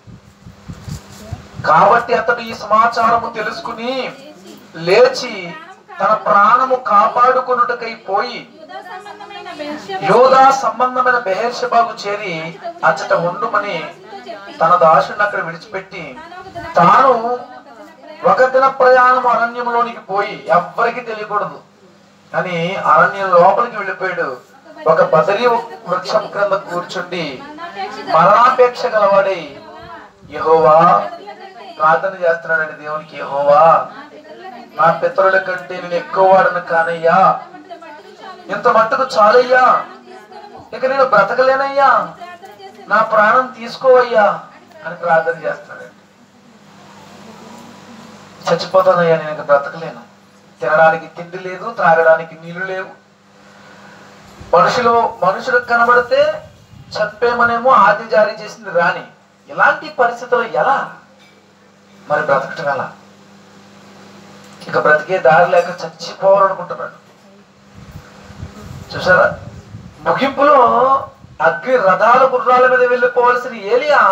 కాబట్టి అతడు ఈ సమాచారము తెలుసుకుని లేచి తన ప్రాణము కాపాడుకొనుటకై పోయి యూదా సంబంధమైన బెర్షెబా యోధా సంబంధమైన బెహర్షబాగు చేరి అచ్చట ఉండుమని తన దాసుని అక్కడ విడిచిపెట్టి తాను ఒక దిన ప్రయాణం అరణ్యంలోనికి పోయి ఎవ్వరికి తెలియకూడదు అని అరణ్యం లోపలికి వెళ్ళిపోయాడు ఒక బదరి వృక్షం క్రింద కూర్చుండి మరణాపేక్ష గలవాడై యహోవా ప్రార్థన చేస్తున్నాడండి దేవునికి యహోవా నా పితరుల కంటే నేను ఎక్కువ వాడను కానయ్యా ఇంత మట్టుకు చాలయ్యా ఇక నేను బ్రతకలేనయ్యా నా ప్రాణం తీసుకోవయ్యా అని ప్రార్థన చేస్తున్నాడండి చచ్చిపోతానయ్యా నేను ఇక బ్రతకలేను తినడానికి తిండి లేదు త్రాగడానికి నీళ్లు లేవు మనుషులు మనుషులకు కనబడితే చంపేమనేమో ఆది జారీ చేసింది రాణి ఇలాంటి పరిస్థితుల్లో ఎలా మరి బ్రతకటం ఎలా ఇక బ్రతికే దారి లేక చచ్చిపోవాలనుకుంటున్నాడు చూసారా ముగింపులో అగ్ని రథాల గుర్రాల మీద వెళ్ళిపోవలసిన ఏలియా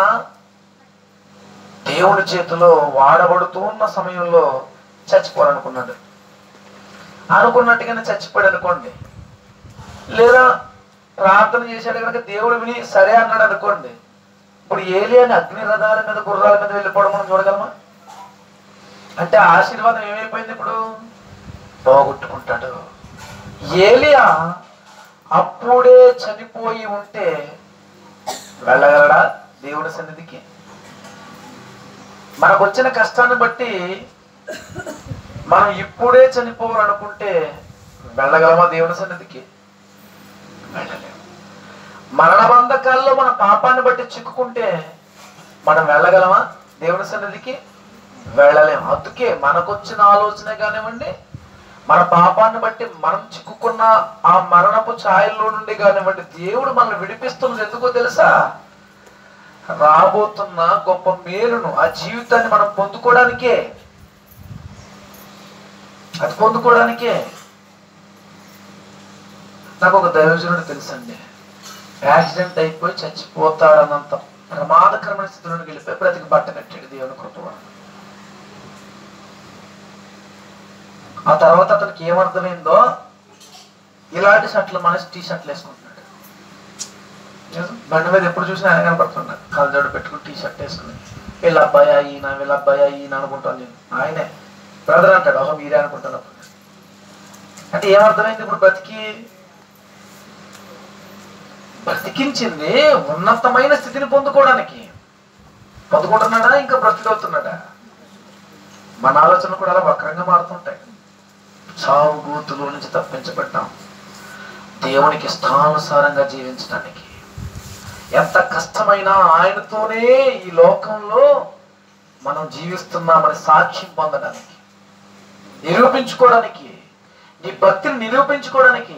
దేవుని చేతిలో వాడబడుతూ ఉన్న సమయంలో చచ్చిపోవాలనుకున్నాడు అనుకున్నట్టుగానే చచ్చిపోయాడు అనుకోండి లేదా ప్రార్థన చేశాడు కనుక దేవుడు విని సరే అన్నాడు అనుకోండి ఇప్పుడు ఏలియాని అగ్ని రథాల మీద గుర్రాల మీద వెళ్ళిపోవడం మనం చూడగలమా అంటే ఆశీర్వాదం ఏమైపోయింది ఇప్పుడు పోగొట్టుకుంటాడు ఏలియా అప్పుడే చనిపోయి ఉంటే వెళ్ళగలడా దేవుడి సన్నిధికి మనకు వచ్చిన కష్టాన్ని బట్టి మనం ఇప్పుడే చనిపోవాలనుకుంటే వెళ్ళగలమా దేవుని సన్నిధికి వెళ్ళలేము మరణ బంధకాల్లో మన పాపాన్ని బట్టి చిక్కుకుంటే మనం వెళ్ళగలమా దేవుని సన్నిధికి వెళ్ళలేము అందుకే మనకొచ్చిన ఆలోచన కానివ్వండి మన పాపాన్ని బట్టి మనం చిక్కుకున్న ఆ మరణపు ఛాయల్లో నుండి కానివ్వండి దేవుడు మనల్ని విడిపిస్తున్నది ఎందుకో తెలుసా రాబోతున్న గొప్ప మేలును ఆ జీవితాన్ని మనం పొందుకోవడానికే అది పొందుకోవడానికే నాకు ఒక దైవజనుడు తెలుసండి యాక్సిడెంట్ అయిపోయి చచ్చిపోతాడన్నంత ప్రమాదకరమైన స్థితిలోకి వెళ్ళిపోయి బ్రతికి బట్ట కట్టాడు దేవుని కృప వలన. ఆ తర్వాత అతనికి ఏమర్థమైందో ఇలాంటి షర్ట్లు మనిషి టీ షర్ట్లు వేసుకుంటున్నాడు నిజం? బండి మీద ఎప్పుడు చూసినా ఆయన కనపడుతున్నాడు కళ్ళజోడు పెట్టుకుని టీ షర్ట్ వేసుకుని వీళ్ళ అబ్బాయి ఈయన వీళ్ళ అబ్బాయి ఈయన అనుకుంటాను నేను ఆయనే బ్రదర్ అంటాడు ఒక మీరే అనుకుంటాను అప్పుడు అంటే ఏమర్థమైంది ఇప్పుడు బతికి బ్రతికించింది ఉన్నతమైన స్థితిని పొందుకోవడానికి పొందుకుంటున్నాడా ఇంకా బ్రతికవుతున్నాడా మన ఆలోచనలు కూడా అలా వక్రంగా మారుతుంటాయి చావు గూతులో నుంచి తప్పించబడ్డాం దేవునికి ఇష్టానుసారంగా జీవించడానికి ఎంత కష్టమైనా ఆయనతోనే ఈ లోకంలో మనం జీవిస్తున్నామని సాక్ష్యం పొందడానికి నిరూపించుకోవడానికి నీ భక్తిని నిరూపించుకోవడానికి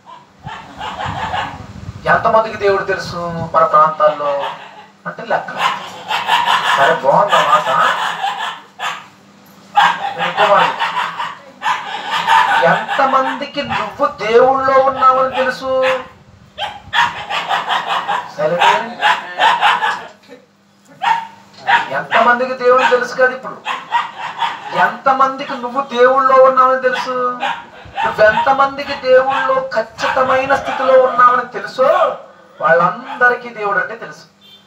ఎంతమందికి దేవుడు తెలుసు మన ప్రాంతాల్లో అంటే లెక్క సరే బాగుంది మాట నేను ఇంకో మాట చెప్తా. ఎంతమందికి నువ్వు దేవుళ్ళో ఉన్నావని తెలుసు సైలెంట్ ఎంతమందికి దేవుడు తెలుసు కదా ఇప్పుడు ఎంతమందికి నువ్వు దేవుళ్ళో ఉన్నావని తెలుసు నువ్వెంతమందికి దేవుళ్ళో ఖచ్చితమైన స్థితిలో ఉన్నావని తెలుసో వాళ్ళందరికీ దేవుడు అంటే తెలుసు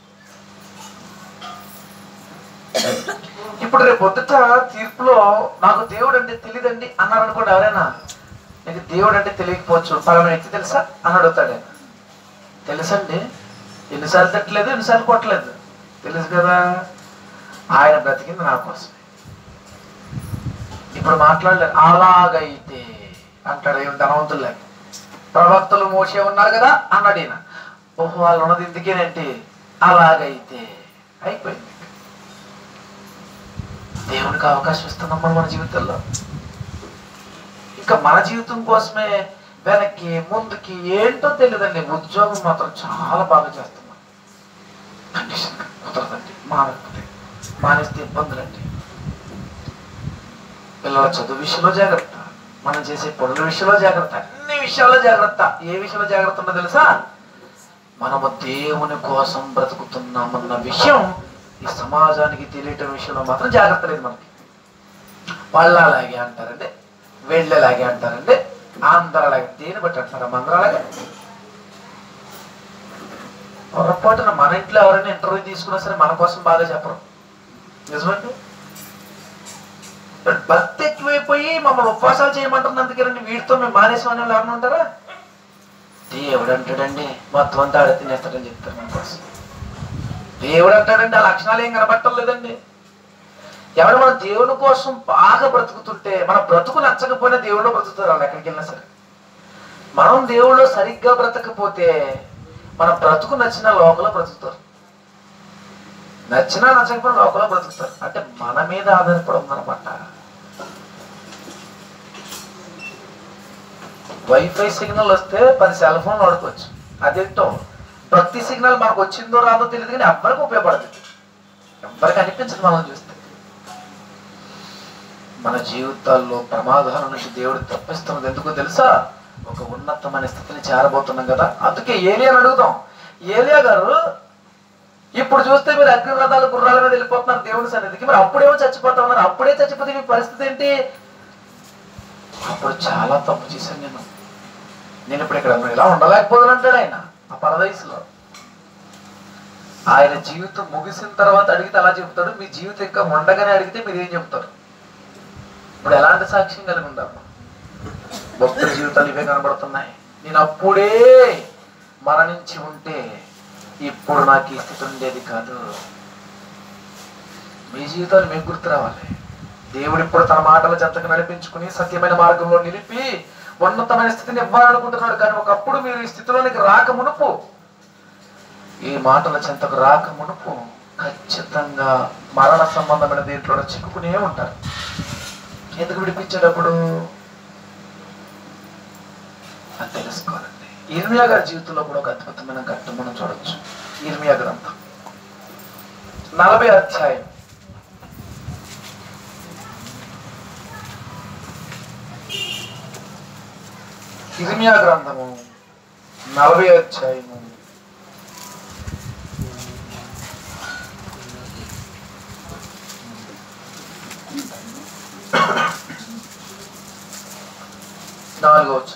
ఇప్పుడు రేపు పొద్దుట తీర్పులో నాకు దేవుడు అంటే తెలియదండి అన్నారు అనుకోండి ఎవరైనా నీకు దేవుడు అంటే తెలియకపోవచ్చు పలానా వ్యక్తి తెలుసా అని అడుగుతాడు ఆయన తెలుసండి ఎన్నిసార్లు తిట్టలేదు ఎన్నిసార్లు కొట్టలేదు తెలుసు కదా ఆయన బ్రతికింది నా కోసం ఇప్పుడు మాట్లాడలేదు అలాగైతే అంటాడు ఏం ధనవంతులు లేక ప్రవక్తలు మోసే ఉన్నారు కదా అన్నాడు ఈయన ఓహో వాళ్ళు ఉన్నది ఇందుకేనంటే అలాగైతే అయిపోయింది దేవునికి అవకాశం ఇస్తున్నాం మనం మన జీవితంలో ఇంకా మన జీవితం కోసమే వెనక్కి ముందుకి ఏంటో తెలియదండి ఉద్యోగం మాత్రం చాలా బాగా చేస్తున్నాం కండిషన్ కుదరదండి మానకపోతే మానేస్తే ఇబ్బందులండి పిల్లల చదువు విషయంలో జాగ్రత్త మనం చేసే పనుల విషయంలో జాగ్రత్త అన్ని విషయాల్లో జాగ్రత్త ఏ విషయంలో జాగ్రత్త ఉందో తెలుసా మనము దేవుని కోసం బ్రతుకుతున్నామన్న విషయం ఈ సమాజానికి తెలియటం విషయంలో మాత్రం జాగ్రత్త లేదు మనకి వాళ్ళు అలాగే అంటారండి వీళ్ళు అలాగే అంటారండి అందరూ అలాగే దేని బట్టి అంటారు అందరూ అలాగే పొరపాటున మన ఇంట్లో ఎవరైనా ఇంటర్వ్యూ తీసుకున్నా సరే మన కోసం బాగా చెప్పరు నిజమండి భక్తి ఎక్కువైపోయి మమ్మల్ని ఉపవాసాలు చేయమంటుంది అందుకేనండి వీటితో మేము మానేసామని వాళ్ళు ఎవరైనా ఉంటారా దేవుడు అంటాడండి మొత్తం అంతా ఆడ తినేస్తాడని చెప్తారు మన కోసం దేవుడు అంటాడండి ఆ లక్షణాలు ఏం కనబట్టం లేదండి ఎవడు మన దేవుని కోసం బాగా బ్రతుకుతుంటే మన బ్రతుకు నచ్చకపోయినా దేవుడు బ్రతుకుతారు వాళ్ళు ఎక్కడికి వెళ్ళినా సరే మనం దేవుళ్ళు సరిగ్గా బ్రతకపోతే మన బ్రతుకు నచ్చిన లోకల బ్రతుకుతారు నచ్చినా నచ్చకపోయినా లోకల బ్రతుకుతారు అంటే మన మీద ఆధారపడి ఉందన్నమాట వైఫై సిగ్నల్ వస్తే పది సెల్ ఫోన్లు వాడుకోవచ్చు అదేంటో ప్రతి సిగ్నల్ మనకు వచ్చిందో రాదో తెలియదు కానీ ఎవ్వరికి ఉపయోగపడుతుంది ఎవ్వరికి అనిపించదు మనం చూస్తే మన జీవితాల్లో ప్రమాదాల నుంచి దేవుడు తప్పిస్తున్నది ఎందుకో తెలుసా ఒక ఉన్నతమైన స్థితిని చేరబోతున్నాం కదా అందుకే ఏలియా అడుగుదాం ఏలియా గారు ఇప్పుడు చూస్తే మీరు అగ్ని రథాలు గుర్రాల మీద వెళ్ళిపోతున్నారు దేవుడి సన్నిధికి మరి అప్పుడేమో చచ్చిపోతా ఉన్నారు అప్పుడే చచ్చిపోతే మీ పరిస్థితి ఏంటి అప్పుడు చాలా తప్పు చేశాను నేను నేను ఇప్పుడు ఇక్కడ ఇలా ఉండలేకపోతున్నాను అంటాడు ఆయన ఆ పరదయసులో ఆయన జీవితం ముగిసిన తర్వాత అడిగితే అలా చెప్తాడు మీ జీవితం ఇంకా ఉండగానే అడిగితే మీరు ఏం చెప్తారు ఇప్పుడు ఎలాంటి సాక్ష్యం కలిగి ఉండాలి భక్తుల జీవితాలు ఇవే కనబడుతున్నాయి నేను అప్పుడే మరణించి ఉంటే ఇప్పుడు నాకు ఈ స్థితి ఉండేది కాదు మీ జీవితాలు మీకు గుర్తు రావాలి దేవుడు ఇప్పుడు తన మాటల చెంతకు నడిపించుకుని సత్యమైన మార్గంలో నిలిపి ఉన్నతమైన స్థితిని ఇవ్వాలనుకుంటున్నాడు కానీ ఒకప్పుడు మీరు ఈ స్థితిలోనికి రాక మునుపు ఈ మాటల చెంతకు రాక మునుపు ఖచ్చితంగా మరణ సంబంధమైన దీంట్లో చిక్కుకునే ఉంటారు ఎందుకు విడిపించేటప్పుడు అది తెలుసుకోవాలండి ఇర్మియా గారి జీవితంలో కూడా ఒక అద్భుతమైన ఘట్టం మనం చూడొచ్చు ఇర్మియా గ్రంథం నలభై అధ్యాయం ఇర్మియా గ్రంథము నలభై అధ్యాయము నాలుగో వచనం.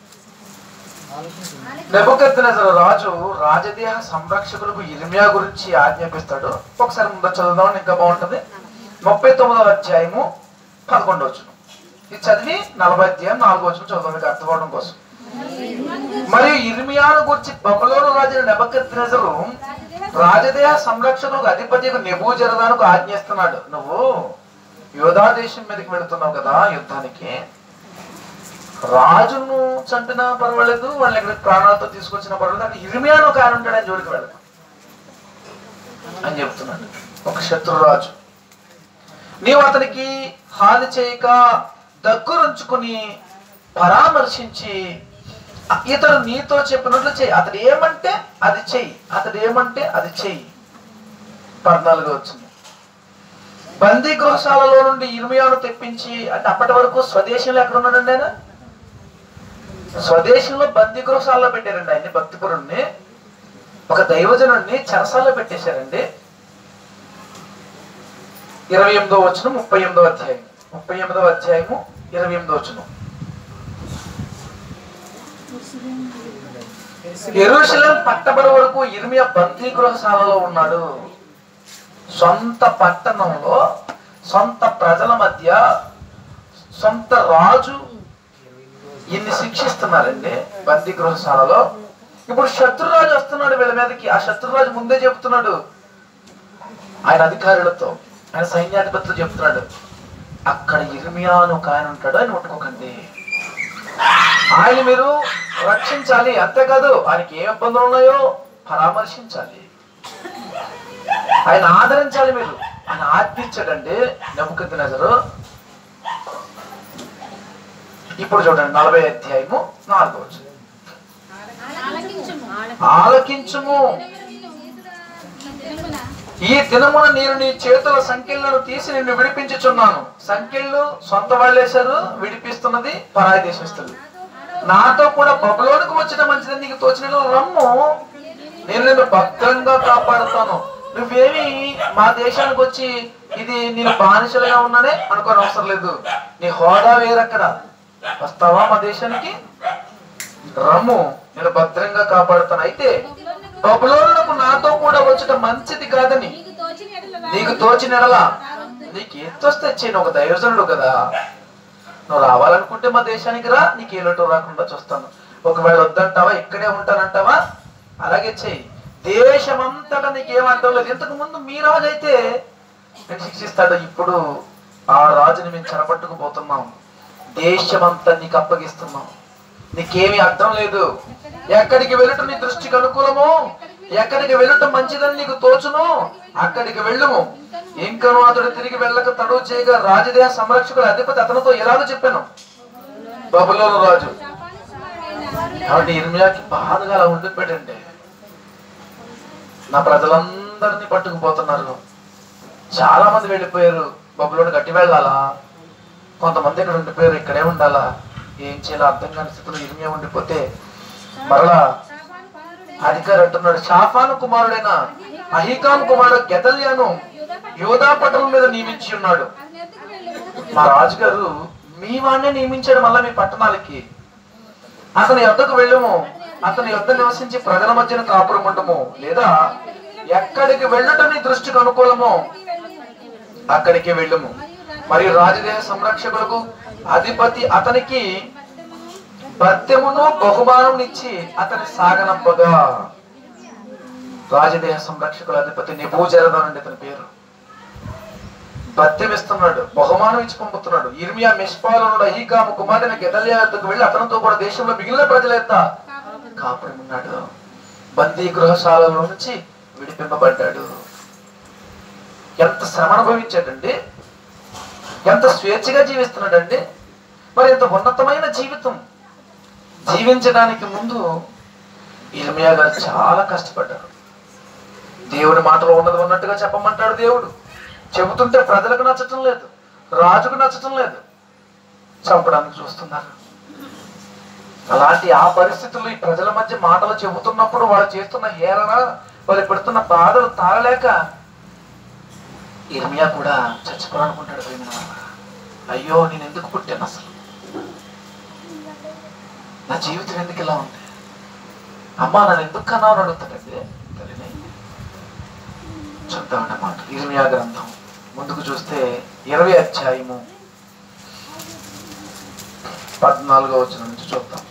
నెబుకద్నెజరు రాజు రాజదేహ సంరక్షకులకు ఇర్మియా గురించి ఆజ్ఞాపిస్తాడు ఒకసారి ముందు చదువుదాం ఇంకా బాగుంటది ముప్పై తొమ్మిదవ అధ్యాయము పదకొండవ వచనం ఇది చదివి నలభై అధ్యాయం నాలుగో వచనం చదువు మీకు అర్థమవడం కోసం మరియు ఇర్మియాను గురించి బబులోను రాజు నెబకద్నెజరు రాజదేహ సంరక్షకులకు అధిపతి నెబూజరదానికి ఆజ్ఞిస్తున్నాడు నువ్వు యోధా దేశం మీదకి వెళుతున్నావు కదా యుద్ధానికి రాజును చంపినా పర్వాలేదు వాళ్ళని ఇక్కడ ప్రాణాలతో తీసుకొచ్చిన పర్వాలేదు అంటే ఇర్మియాను ఒక ఆయన ఉంటాడని జోలికి వెళ్ళదు అని చెప్తున్నాడు ఒక శత్రురాజు నీవు అతనికి హాని చేయక దగ్గరుంచుకుని పరామర్శించి ఇతడు నీతో చెప్పినట్లు చెయ్యి అతడు ఏమంటే అది చెయ్యి అతడు ఏమంటే అది చెయ్యి పద్నాలుగు వచ్చింది బందీ గృహశాలలో నుండి ఇర్మియాను తెప్పించి అంటే అప్పటి వరకు స్వదేశంలో ఎక్కడ ఉన్నాడండి ఆయన స్వదేశంలో బందీ గృహశాలలో పెట్టారండి ఆయన్ని భక్తిపురుణ్ణి ఒక దైవజనుడిని చెరసాల్లో పెట్టేశారండి ఇరవై ఎనిమిదో వచ్చిన ముప్పై ఎనిమిదో అధ్యాయం ముప్పై ఎనిమిదో అధ్యాయము ఇరవై ఎనిమిదో వచ్చిన ఎరుషలేం పట్టబడి వరకు ఇర్మియా బందీ గృహశాలలో ఉన్నాడు సొంత పట్టణంలో సొంత ప్రజల మధ్య సొంత రాజు ఇన్ని శిక్షిస్తున్నారండి బందీ గృహశాలలో ఇప్పుడు శత్రురాజు వస్తున్నాడు వీళ్ళ మీదకి ఆ శత్రురాజు ముందే చెప్తున్నాడు ఆయన అధికారులతో ఆయన సైన్యాధిపతితో చెప్తున్నాడు అక్కడ ఇర్మియా అని ఒక ఆయన ఉంటాడు ఆయన ముట్టుకోకండి ఆయన మీరు రక్షించాలి అంతేకాదు ఆయనకి ఏ ఇబ్బందులు ఉన్నాయో పరామర్శించాలి ఆయన ఆదరించాలి మీరు ఆయన ఆజ్ఞించాడండి నమ్మకద్దు నజరు ఇప్పుడు చూడండి నలభై అధ్యాయము నాలుగో వచనం. ఆలకించుము ఈ దినమున నేను నీ చేతుల సంఖ్యలను తీసి నిన్ను విడిపించుచున్నాను సంఖ్యలు సొంత వాళ్ళేశారు విడిపిస్తున్నది పరాయి దేశస్తులు నాతో కూడా బబులోనికి వచ్చిన మంచిదని నీకు తోచిన రమ్ము నేను నిన్ను భద్రంగా కాపాడుతాను నువ్వేమి మా దేశానికి వచ్చి ఇది నేను బానిసలుగా ఉన్నానే అనుకోని అవసరం లేదు నీ హోదా వేరక్కడ వస్తావా మా దేశానికి రమ్ము నేను భద్రంగా కాపాడుతాను అయితే బబులోనులకు నాతో కూడా వచ్చటం మంచిది కాదని నీకు తోచిన ఎడలా నీకు ఎంత వస్తే వచ్చాయి ఒక దైవజనుడు కదా నువ్వు రావాలనుకుంటే మా దేశానికి రా నీకు ఏ లోటు రాకుండా చూస్తాను ఒకవేళ వద్దంటావా ఇక్కడే ఉంటానంటావా అలాగే చెయ్యి దేశమంతటా నీకు ఏమంటావు లేదు ఇంతకు ముందు మీ రాజు అయితే నేను శిక్షిస్తాడు ఇప్పుడు ఆ రాజుని మేము చెరపట్టుకుపోతున్నాం దేశమంతా నీకు అప్పగిస్తున్నాం నీకేమీ అర్థం లేదు ఎక్కడికి వెళ్ళటం నీ దృష్టికి అనుకూలము ఎక్కడికి వెళ్ళటం మంచిదని నీకు తోచును అక్కడికి వెళ్ళుము ఇంకను అతడు తిరిగి వెళ్ళక తడువు చేయగా రాజదేహ సంరక్షకుడు అధిపతి అతనితో ఎలాగో చెప్పాను బబులోను రాజు కాబట్టి ఇర్మియాకి బాధగా అలా ఉండిపోయాడండి నా ప్రజలందరినీ పట్టుకుపోతున్నారు చాలా మంది వెళ్ళిపోయారు బబులోని గట్టి వెళ్ళాలా కొంతమంది ఇక్కడ ఉండిపోయారు ఇక్కడే ఉండాలా ఏం చేయాలో అర్థం కాని స్థితిలో ఇర్మియా ఉండిపోతే మరలా అధికారి అంటున్నాడు షాఫాను కుమారుడైన అహికాం కుమారుడు గెదల్యాను యోధా పట్టణం మీద నియమించి ఉన్నాడు మా రాజుగారు మీ వాడినే నియమించాడు మళ్ళా మీ పట్టణాలకి అతని యొద్దకు వెళ్ళము అతని యొద్ద నివసించి ప్రజల మధ్యన కాపురం ఉండము లేదా ఎక్కడికి వెళ్ళటం నీ దృష్టికి అనుకూలమో అక్కడికి వెళ్ళము మరియు రాజదేహ సంరక్షకులకు అధిపతి అతనికి భత్యమును బహుమానం ఇచ్చి అతని సాగనంపగా రాజదేహ సంరక్షకుల అధిపతి నిభూజరదన్ అండి అతని పేరు భత్యం ఇస్తున్నాడు బహుమానం ఇచ్చి పంపుతున్నాడు ఇర్మియా మిష్పాలనుడు అహీకాము కుమారుని గెదల్యా యొద్దకు వెళ్ళి అతనితో కూడా దేశంలో మిగిలిన ప్రజల యొక్క కాపురం ఉన్నాడు బందీ గృహశాలలో నుంచి విడిపింపబడ్డాడు ఎంత శ్రమ అనుభవించాడండి ఎంత స్వేచ్ఛగా జీవిస్తున్నాడండి మరి ఎంత ఉన్నతమైన జీవితం జీవించడానికి ముందు ఇర్మియా గారు చాలా కష్టపడ్డారు దేవుడి మాటలో ఉన్నది ఉన్నట్టుగా చెప్పమంటాడు దేవుడు చెబుతుంటే ప్రజలకు నచ్చటం లేదు రాజుకు నచ్చటం లేదు చంపడానికి చూస్తున్నారు అలాంటి ఆ పరిస్థితుల్లో ఈ ప్రజల మధ్య మాటలు చెబుతున్నప్పుడు వాళ్ళు చేస్తున్న హేళన వాళ్ళు పెడుతున్న బాధలు తాళలేక ఇర్మియా కూడా చచ్చిపోవాలనుకుంటాడు ప్రేమిన వాళ్ళ. అయ్యో నేను ఎందుకు పుట్టాను అసలు నా జీవితం ఎందుకు ఇలా ఉంది అమ్మా నన్ను ఎందుకు కన్నావు అని అడుగుతాడండి తల్లిని చూద్దామండి మాట ఇర్మియా గ్రంథం ముందుకు చూస్తే ఇరవై అధ్యాయము పద్నాలుగో వచ్చిన నుంచి చూద్దాం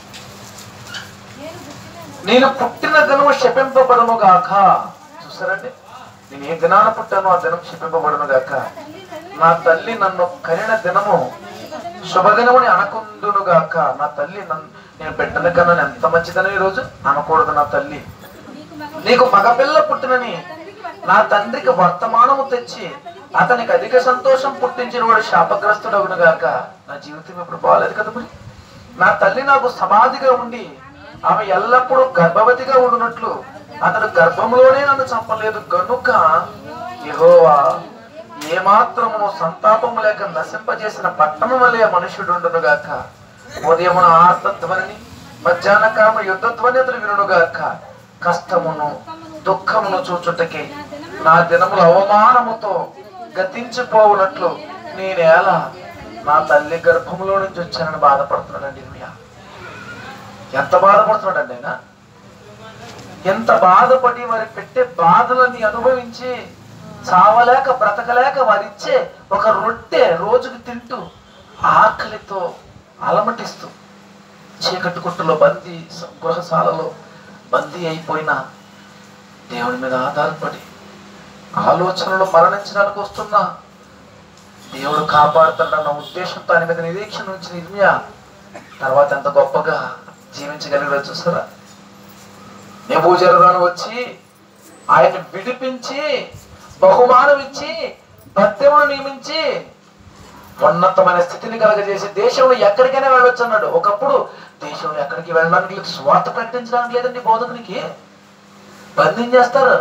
నేను పుట్టిన దినము శపింపబడను గాక చూసారండి నేను ఏ దినాన పుట్టానో ఆ దినం శపింపబడను గాక నా తల్లి నన్ను కనిన దినము శుభదినముని అనకుందును గాక నా తల్లి నన్ను నేను పెట్టిన కన్నా ఎంత మంచిదని ఈ రోజు అనకూడదు నా తల్లి నీకు మగపిల్ల పుట్టినని నా తండ్రికి వర్తమానము తెచ్చి అతనికి అధిక సంతోషం పుట్టించిన వాడు శాపగ్రస్తుడవును గాక నా జీవితం ఇప్పుడు బాగాలేదు కదా మరి నా తల్లి నాకు సమాధిగా ఉండి ఆమె ఎల్లప్పుడూ గర్భవతిగా ఉండునట్లు అతడు గర్భంలోనే నన్ను చంపలేదు గనుక యెహోవా ఏమాత్రము సంతాపము లేక నశింపజేసిన పట్టణం వలె మనుష్యుడుండును గాక ఉదయమున ఆర్తధ్వని మధ్యాహ్న కామ యుద్ధధ్వని అతడు వినుగాక కష్టమును దుఃఖమును చూచుటకి నా దినముల అవమానముతో గతించిపోవునట్లు నేనేలా నా తల్లి గర్భములో నుంచి వచ్చానని బాధపడుతున్నాడండి ఇర్మియా ఎంత బాధపడుతున్నాడండి ఆయన ఎంత బాధపడి వారి పెట్టే బాధలని అనుభవించి చావలేక బ్రతకలేక వారిచ్చే ఒక రొట్టె రోజుకి తింటూ ఆకలితో అలమటిస్తూ చీకటి కొట్టులో బందీ స- గృహశాలలో బందీ అయిపోయిన దేవుని మీద ఆధారపడి ఆలోచనలు మరణించడానికి వస్తున్నా దేవుడు కాపాడుతాడన్న ఉద్దేశంతో ఆయన మీద నిరీక్షణ ఉంచిన ఇర్మియా తర్వాత ఎంత గొప్పగా జీవించగలిగారు చూసారా నెబూజరదాను వచ్చి ఆయన విడిపించి బహుమానం ఇచ్చి భక్తమును నియమించి ఉన్నతమైన స్థితిని కలగజేసి దేశంలో ఎక్కడికైనా వెళ్ళొచ్చు అన్నాడు ఒకప్పుడు దేశంలో ఎక్కడికి వెళ్ళడానికి లేదు స్వార్థ ప్రకటించడానికి లేదండి బోధకునికి బంధించేస్తారు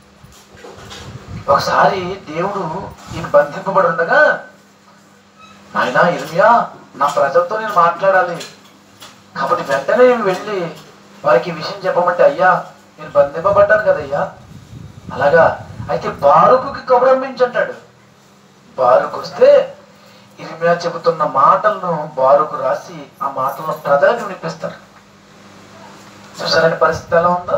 ఒకసారి దేవుడు ఈయన బంధింపబడి ఉండగా ఆయన ఇర్మియా నా ప్రజలతో నేను మాట్లాడాలి కాబట్టి వెంటనే నేను వెళ్ళి వారికి ఈ విషయం చెప్పమంటే అయ్యా నేను బంధింపబడ్డాను కదయ్యా అలాగా అయితే బారుకుకి కబురంపించంటాడు బారుకు వస్తే ఇరిమియా చెబుతున్న మాటలను బారుకు రాసి ఆ మాటలను ప్రజలకు వినిపిస్తారు చూసారండి పరిస్థితి ఎలా ఉందో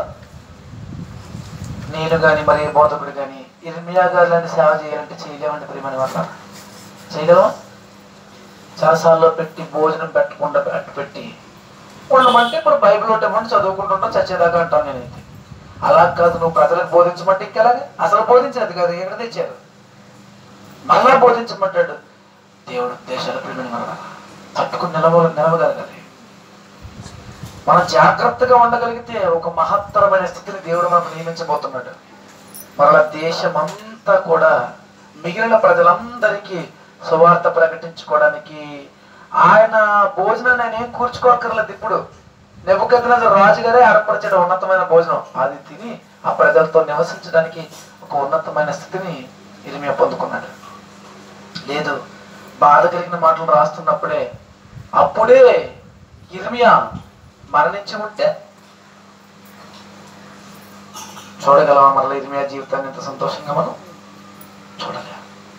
నేను కానీ మరి ఏ బోధకుడు కానీ ఇర్మియా గారు లాంటి సేవ చేయాలంటే చేయలేమండి ప్రియమని వాళ్ళ చేయగలమా చాలాసార్లు పెట్టి భోజనం పెట్టకుండా పెట్టు పెట్టి ఉండమంటే ఇప్పుడు బైబిల్ ఉండమంటే చదువుకుంటుంటాం చచ్చేదాకా అంటాను నేనైతే అలా కాదు నువ్వు ప్రజలకు బోధించమంటే ఇంకెలాగే అసలు బోధించేది కాదు ఎక్కడ తెచ్చారు మళ్ళా బోధించమంటాడు దేవుడు దేశాల ప్రేమని మన తట్టుకుని నిలవ నిలవగలగాలి మనం జాగ్రత్తగా ఉండగలిగితే ఒక మహత్తరమైన స్థితిని దేవుడు మనకు నియమించబోతున్నాడు మరలా దేశమంతా కూడా మిగిలిన ప్రజలందరికీ సువార్త ప్రకటించుకోవడానికి ఆయన భోజనాన్ని ఆయన ఏం కూర్చుకోకర్లేదు ఇప్పుడు నెబుకద్నజ రాజుగారే ఏర్పరిచాడు ఉన్నతమైన భోజనం అది తిని ఆ ప్రజలతో నివసించడానికి ఒక ఉన్నతమైన స్థితిని ఇరిమియా పొందుకున్నాడు లేదు బాధ కలిగిన మాటలు రాస్తున్నప్పుడే అప్పుడే ఇర్మియా మరణించి ఉంటే చూడగలమా మరలా ఇర్మియా జీవితాన్ని ఎంత సంతోషంగా మనం చూడలేం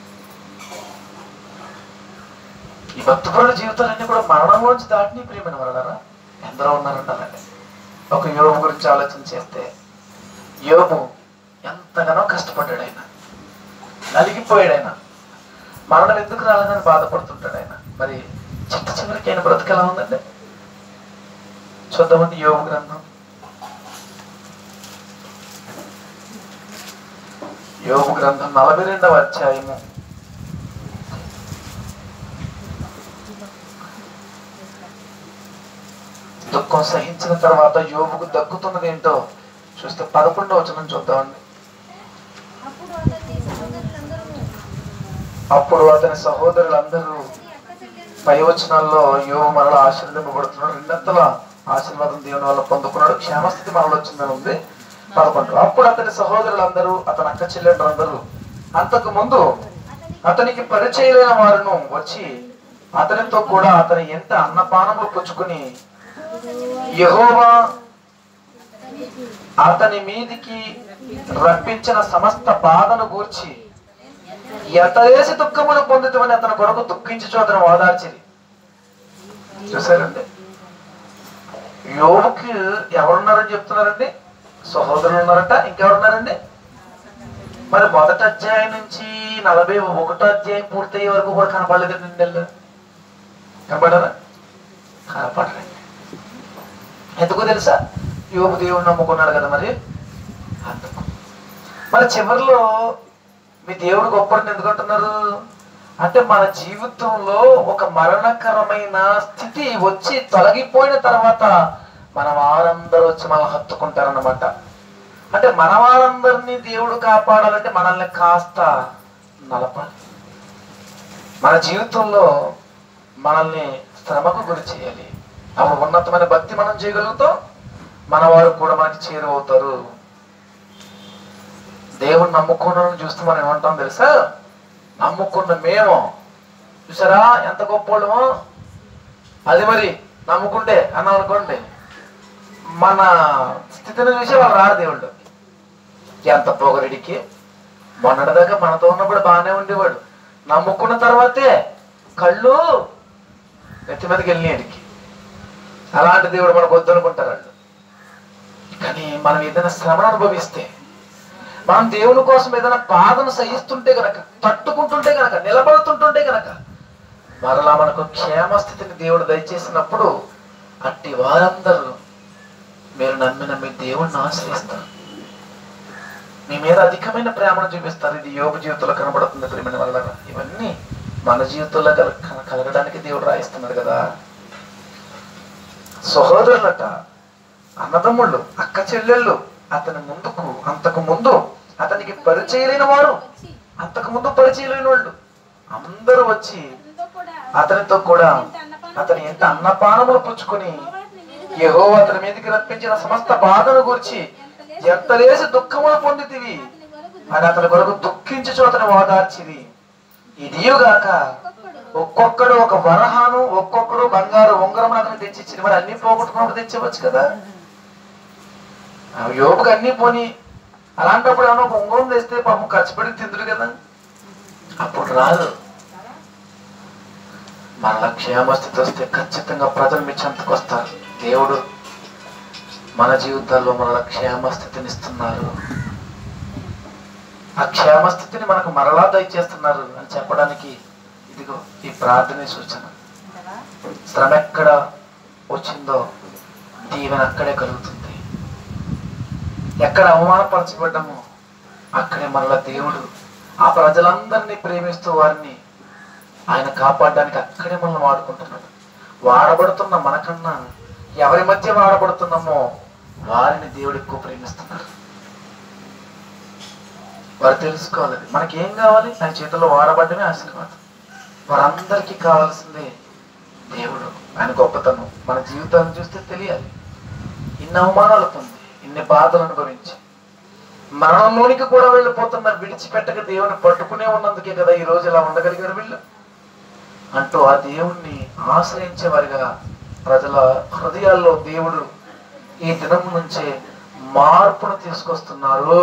ఈ భక్తుపరుల జీవితాలన్నీ కూడా మరణంలోంచి దాటిని ప్రియమైన వరలరా ఎందరో ఉన్నారంటారండి ఒక యోగు గురించి ఆలోచన చేస్తే యోగు ఎంతగానో కష్టపడ్డాడు ఆయన నలిగిపోయాడు ఆయన మరణం ఎందుకు రాలేదని బాధపడుతుంటాడు ఆయన మరి చిట్ట చివరికి ఆయన బ్రతుకు ఎలా ఉందండి చూద్దామండి యోగ గ్రంథం యోగ గ్రంథం నలభై రెండవ అధ్యాయము దుఃఖం సహించిన తర్వాత యోగుకు దక్కుతున్నది ఏంటో చూస్తే పదకొండవ వచనం చూద్దామండి అప్పుడు అతని సహోదరులందరూ అప్పుడు అతని సహోదరులందరూ నీ అక్క చెల్లెలు పై వచనాల్లో యోగు మరల ఆశీర్వదింపబడుతున్నాడు రెండంతల ఆశీర్వాదం దేవుని వల్ల పొందుకున్నాడు క్షేమస్థితి మరల వచ్చిందని ఉంది పదకొండు అప్పుడు అతని సహోదరులందరూ అతని అక్క చెల్లెండ్రందరూ అంతకు ముందు అతనికి పరిచయమైన వారును వచ్చి అతనితో కూడా అతని ఎంత అన్నపానములు పుచ్చుకుని యెహోవా అతని మీదికి రప్పించిన సమస్త బాధను గూర్చి ఎంతలేసి దుఃఖమును పొందుతామని అతని కొరకు దుఃఖించి అతను ఓదార్చిరి చూసారండి యోగుకి ఎవరున్నారని చెప్తున్నారండి సహోదరులు ఉన్నారట ఇంకెవరున్నారండి మరి మొదటి అధ్యాయం నుంచి నలభై ఒకటో అధ్యాయం పూర్తయ్యే వరకు కూడా కనపడలేదు నిండెళ్ళు కనపడారా కనపడరండి ఎందుకో తెలుసా యోగు దేవుడు నమ్ముకున్నాడు కదా మరి అందుకు మరి చివరిలో మీ దేవుడు గొప్పని ఎందుకంటున్నారు అంటే మన జీవితంలో ఒక మరణకరమైన స్థితి వచ్చి తొలగిపోయిన తర్వాత మన వారందరూ వచ్చి మనం హత్తుకుంటారన్నమాట అంటే మన వారందరినీ దేవుడు కాపాడాలంటే మనల్ని కాస్త నలపాలి మన జీవితంలో మనల్ని శ్రమకు గురి చేయాలి అప్పుడు ఉన్నతమైన భక్తి మనం చేయగలుగుతాం మన వారు కూడా మనకి చేరువవుతారు దేవుని నమ్ముకున్న చూస్తే మనం ఏమంటాం తెలుసా నమ్ముకున్న మేము చూసారా ఎంత గొప్పోళ్ళమో అది మరి నమ్ముకుంటే అన్నాం అనుకోండి మన స్థితిని చూసి వాళ్ళు రారు దేవుళ్ళు ఎంత పొగరిడికి మొన్నటిదాకా మనతో ఉన్నప్పుడు బాగానే ఉండేవాడు నమ్ముకున్న తర్వాతే కళ్ళు నెత్తి మీదకి వెళ్ళినాడికి అలాంటి దేవుడు మనకు వద్దనుకుంటారు వాళ్ళు కానీ మనం ఏదైనా శ్రమను అనుభవిస్తే మనం దేవుని కోసం ఏదైనా బాధను సహిస్తుంటే గనక తట్టుకుంటుంటే గనక నిలబడుతుంటుంటే గనక మరలా మనకు క్షేమస్థితిని దేవుడు దయచేసినప్పుడు అట్టి వారందరూ మీరు నమ్మిన మీ దేవుణ్ణి ఆశ్రయిస్తారు మీ మీద అధికమైన ప్రేమను చూపిస్తారు ఇది యోగ జీవితంలో కనబడుతుంది ప్రేమని వల్ల ఇవన్నీ మన జీవితంలో కల కల- కలగడానికి దేవుడు రాయిస్తున్నాడు కదా సహోదరులట అన్నదమ్ముళ్ళు అక్క చెల్లెళ్ళు అతని ముందుకు అంతకు ముందు అతనికి పరిచయలేని వారు అంతకు ముందు పరిచయలేని వాళ్ళు అందరూ వచ్చి అతనితో కూడా అతనితో కూడా ఇంత అన్నపానం అతని ఎంత అన్నపానములు పుచ్చుకొని అతని మీదకి యహో అతని మీదకి రప్పించిన సమస్త బాధను గురించి ఎంత లేసి దుఃఖములు పొందితివి అతని వరకు అని అతని కొరకు దుఃఖించుచు అతని ఓదార్చిది ఇదియుగాక ఒక్కొక్కడు ఒక్కొక్కడు ఒక వరహాను ఒక్కొక్కడు బంగారు ఉంగరం అతను తెచ్చిచ్చింది మరి అన్ని పోగొట్టుకున్నప్పుడు తెచ్చవచ్చు కదా ఆ యోపుకి అన్ని పోని అలాంటప్పుడు ఏమన్నా ఒక ఉంగరం తెస్తే పాపం ఖర్చు పెట్టి తిందుడు కదా అప్పుడు రాదు మరలా క్షేమస్థితి వస్తే ఖచ్చితంగా ప్రజలు మీ చెంతకు వస్తారు దేవుడు మన జీవితాల్లో మరలా క్షేమస్థితిని ఇస్తున్నారు ఆ క్షేమస్థితిని మనకు మరలా దయచేస్తున్నారు అని చెప్పడానికి ఇదిగో ఈ ప్రార్థన సూచన శ్రమ ఎక్కడ వచ్చిందో దీవెన అక్కడే కలుగుతుంది ఎక్కడ అవమానపరచబడ్డామో అక్కడే మరలా దేవుడు ఆ ప్రజలందరినీ ప్రేమిస్తూ వారిని ఆయన కాపాడడానికి అక్కడే మనం వాడుకుంటున్నాడు వాడబడుతున్న మనకన్నా ఎవరి మధ్య వాడబడుతున్నామో వారిని దేవుడు ఎక్కువ ప్రేమిస్తున్నాడు వారు తెలుసుకోవాలి మనకి ఏం కావాలి ఆయన చేతుల్లో వాడబడ్డమే ఆశీర్వాదం వారందరికీ కావాల్సిందే దేవుడు ఆయన గొప్పతనం మన జీవితాన్ని చూస్తే తెలియాలి ఇన్ని అవమానాలు పొంది ఇన్ని బాధలు అనుభవించి మరణంలోనికి కూడా వెళ్ళిపోతున్నారు విడిచిపెట్టక దేవుని పట్టుకునే ఉన్నందుకే కదా ఈ రోజు ఇలా ఉండగలిగారు వీళ్ళు అంటూ ఆ దేవుణ్ణి ఆశ్రయించేవారిగా ప్రజల హృదయాల్లో దేవుడు ఈ దినం నుంచే మార్పును తీసుకొస్తున్నారు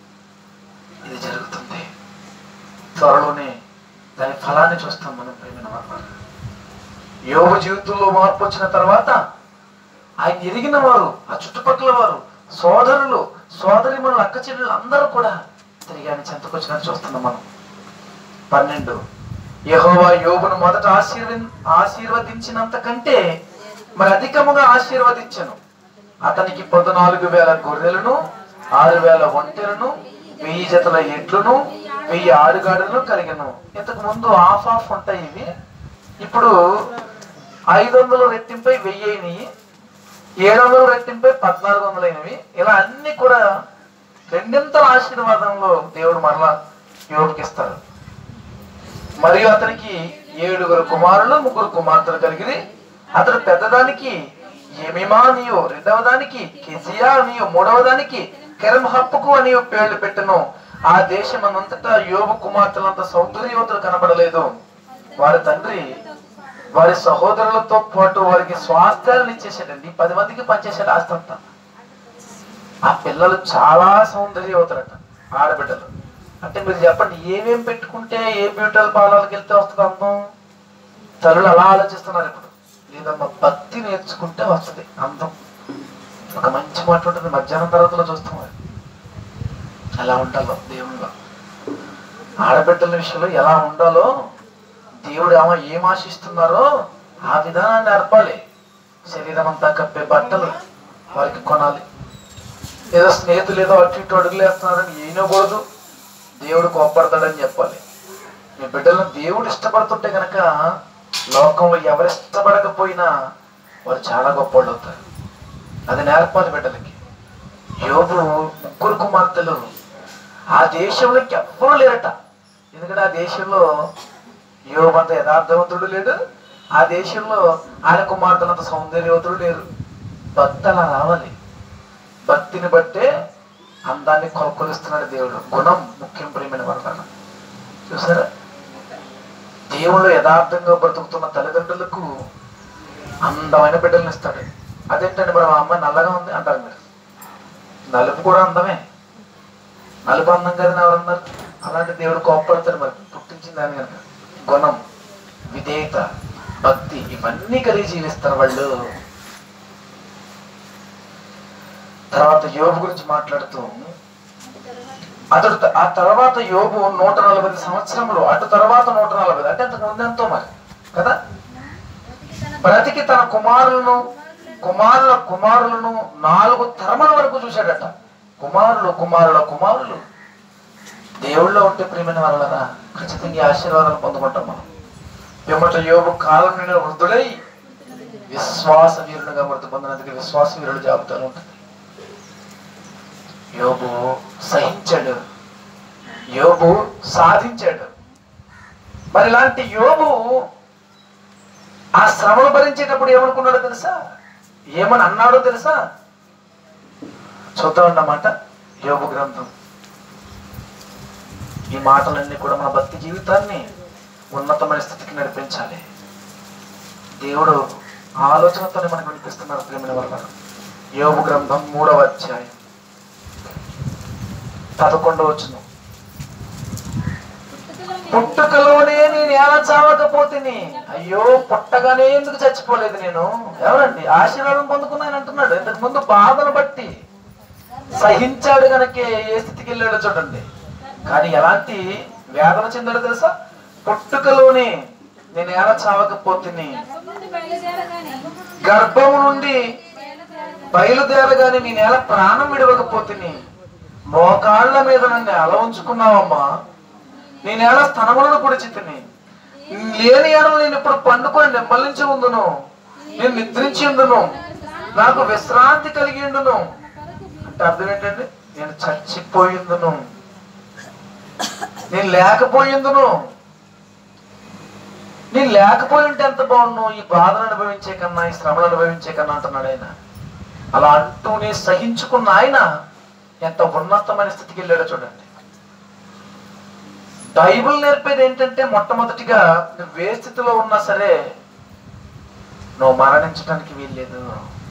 ఇది జరుగుతుంది త్వరలోనే దాని ఫలాన్ని చూస్తాం మనం ప్రేమిన వారు యోగ జీవితంలో మార్పు వచ్చిన తర్వాత ఆయన ఎరిగిన వారు ఆ చుట్టుపక్కల వారు సోదరులు సోదరి మన అక్క చెల్లెలు అందరూ కూడా తిరిగి ఆయన చెంతకొచ్చినట్టు చూస్తున్నాం మనం పన్నెండు యెహోవా యోగును మొదట ఆశీర్వ ఆశీర్వదించినంత కంటే మరి అధికముగా ఆశీర్వదించను అతనికి పద్నాలుగు వేల గొర్రెలను ఆరు వేల ఒంటెలను వెయ్యి జతల ఎడ్లను వెయ్యి ఆడుగాడులను కలిగను ఇంతకు ముందు ఆఫ్ ఆఫ్ ఉంటాయి ఇవి ఇప్పుడు ఐదు వందలు రెట్టింపై వెయ్యి అయినవి ఏడు వందలు రెట్టింపై పద్నాలుగు వందలైనవి ఇలా అన్ని కూడా రెండింతల ఆశీర్వాదంలో దేవుడు మరలా యోగుకి ఇస్తాడు మరియు అతనికి ఏడుగురు కుమారులు ముగ్గురు కుమార్తెలు కలిగిరి అతడు పెద్దదానికి ఎమిమా అనియో రెండవ దానికి కెజియా అనియో మూడవ దానికి కెరం హప్పుకు అనియో పేర్లు పెట్టెను ఆ దేశం అంతటా యోగు కుమార్తెలంత సౌందర్యవంతులు కనబడలేదు వారి తండ్రి వారి సహోదరులతో పాటు వారికి స్వాస్థ్యాలను ఇచ్చేసాడండి పది మందికి పనిచేసాడు ఆస్తి అంతా ఆ పిల్లలు చాలా సౌందర్యవతులట ఆడబిడ్డలు అంటే మీరు చెప్పండి ఏమేం పెట్టుకుంటే ఏ బ్యూటల్ పాలకి వెళ్తే వస్తుంది అందం తల్లులు అలా ఆలోచిస్తున్నారు ఇప్పుడు లేదమ్మా భక్తి నేర్చుకుంటే వస్తుంది అందం ఒక మంచి మాట ఉంటుంది మధ్యాహ్నం తరగతిలో చూస్తాం అది. ఎలా ఉండాలో దేవునిలో ఆడబిడ్డల విషయంలో ఎలా ఉండాలో దేవుడు ఏమో ఏం ఆశిస్తున్నారో ఆ విధానాన్ని నేర్పాలి శరీరం అంతా కప్పే బట్టలు వారికి కొనాలి ఏదో స్నేహితులు ఏదో అటు ఇటు అడుగులు వేస్తున్నారని ఏనకూడదు దేవుడు కోప్పడతాడని చెప్పాలి మీ బిడ్డలను దేవుడు ఇష్టపడుతుంటే కనుక లోకంలో ఎవరు ఇష్టపడకపోయినా వారు చాలా గొప్పవాళ్ళు అవుతారు అది నేర్పాలి బిడ్డలకి యోబు ముగ్గురు కుమార్తెలు ఆ దేశంలోకి ఎవ్వరూ లేరట ఎందుకంటే ఆ దేశంలో యోబు అంత యథార్థవంతుడు లేడు ఆ దేశంలో ఆయన కుమార్తెలంత సౌందర్యవంతుడు లేరు భక్తి అలా రావాలి భక్తిని బట్టే అందాన్ని కొలకొలిస్తున్నాడు దేవుడు గుణం ముఖ్యం ప్రియమైన వర్ణన చూసారా దేవుళ్ళు యథార్థంగా బ్రతుకుతున్న తల్లిదండ్రులకు అందమైన బిడ్డలను ఇస్తాడు అదేంటండి మరి మా అమ్మాయి నల్లగా ఉంది అంటారు మీరు నలుపు కూడా అందమే నలుపు అందం కదని ఎవరన్నారు అలాంటి దేవుడు కోప్పడతాడు మరి పుట్టించింది దాని కనుక గుణం విధేయత భక్తి ఇవన్నీ కలిగి జీవిస్తారు వాళ్ళు తర్వాత యోబు గురించి మాట్లాడుతూ అతడు త- ఆ తర్వాత యోబు నూట నలభై సంవత్సరములు అటు తర్వాత నూట నలభై అంటే అంతకు ముందు ఎంతో మరి కదా బ్రతికి తన కుమారులను కుమారుల కుమారులను నాలుగు తరముల వరకు చూశాడట కుమారులు కుమారుల కుమారులు దేవుళ్ళో ఉంటే ప్రియమైన వాళ్ళరా ఖచ్చితంగా ఈ ఆశీర్వాదాలు పొందుకుంటాం మనం పిమ్మట యోబు కాలం నిండిన వృద్ధుడై విశ్వాస వీరునిగా మృతి పొందాడు పొందినందుకు విశ్వాస వీరుడు జాబితాలో ఉంటుంది యోబు సహించాడు యోబు సాధించాడు మరి ఇలాంటి యోబు ఆ శ్రమను భరించేటప్పుడు ఏమనుకున్నాడో తెలుసా ఏమని అన్నాడో తెలుసా చూద్దాం అన్నమాట యోబు గ్రంథం ఈ మాటలన్నీ కూడా మన భక్తి జీవితాన్ని ఉన్నతమైన స్థితికి నడిపించాలి దేవుడు ఆలోచనతోనే మనకు వినిపిస్తున్నారు ప్రేమిన వల్ల యోబు గ్రంథం మూడవ అధ్యాయం పదకొండవ వచ్చిన పుట్టుకలోనే నేను ఎలా చావకపోతేని అయ్యో పుట్టగానే ఎందుకు చచ్చిపోలేదు నేను ఎవరండి ఆశీర్వాదం పొందుకున్నాను అంటున్నాడు ఇంతకు ముందు బాధను బట్టి సహించాడు గనకే ఏ స్థితికి వెళ్ళాడో చూడండి కానీ ఎలాంటి వేదన చెందాడో తెలుసా పుట్టుకలోనే నేను ఎలా చావకపోతేని నుండి బయలుదేరగానే గర్భము నుండి బయలుదేరగానే నేను ఎలా ప్రాణం విడవకపోతేని మోకాళ్ళ మీద నన్ను ఎలా ఉంచుకున్నావమ్మా నేను ఎలా స్తనములను పొడిచి తిని లేని ఎడలు నేను ఇప్పుడు పండుకొని నెమ్మలించి ఉందును నేను నిద్రించి ఉందును నాకు విశ్రాంతి కలిగి ఉండును అంటే అర్థం ఏంటండి నేను చచ్చిపోయిందును నేను లేకపోయిందును నేను లేకపోయి ఉంటే ఎంత బాగుండు ఈ బాధను అనుభవించే కన్నా ఈ శ్రమను అనుభవించే కన్నా అంటున్నాడు ఆయన అలా అంటూనే సహించుకున్న ఆయన ఎంత ఉన్నతమైన స్థితికి వెళ్ళాడో చూడండి బైబిల్ నేర్పేది ఏంటంటే మొట్టమొదటిగా నువ్వు ఏ స్థితిలో ఉన్నా సరే నువ్వు మరణించడానికి వీల్లేదు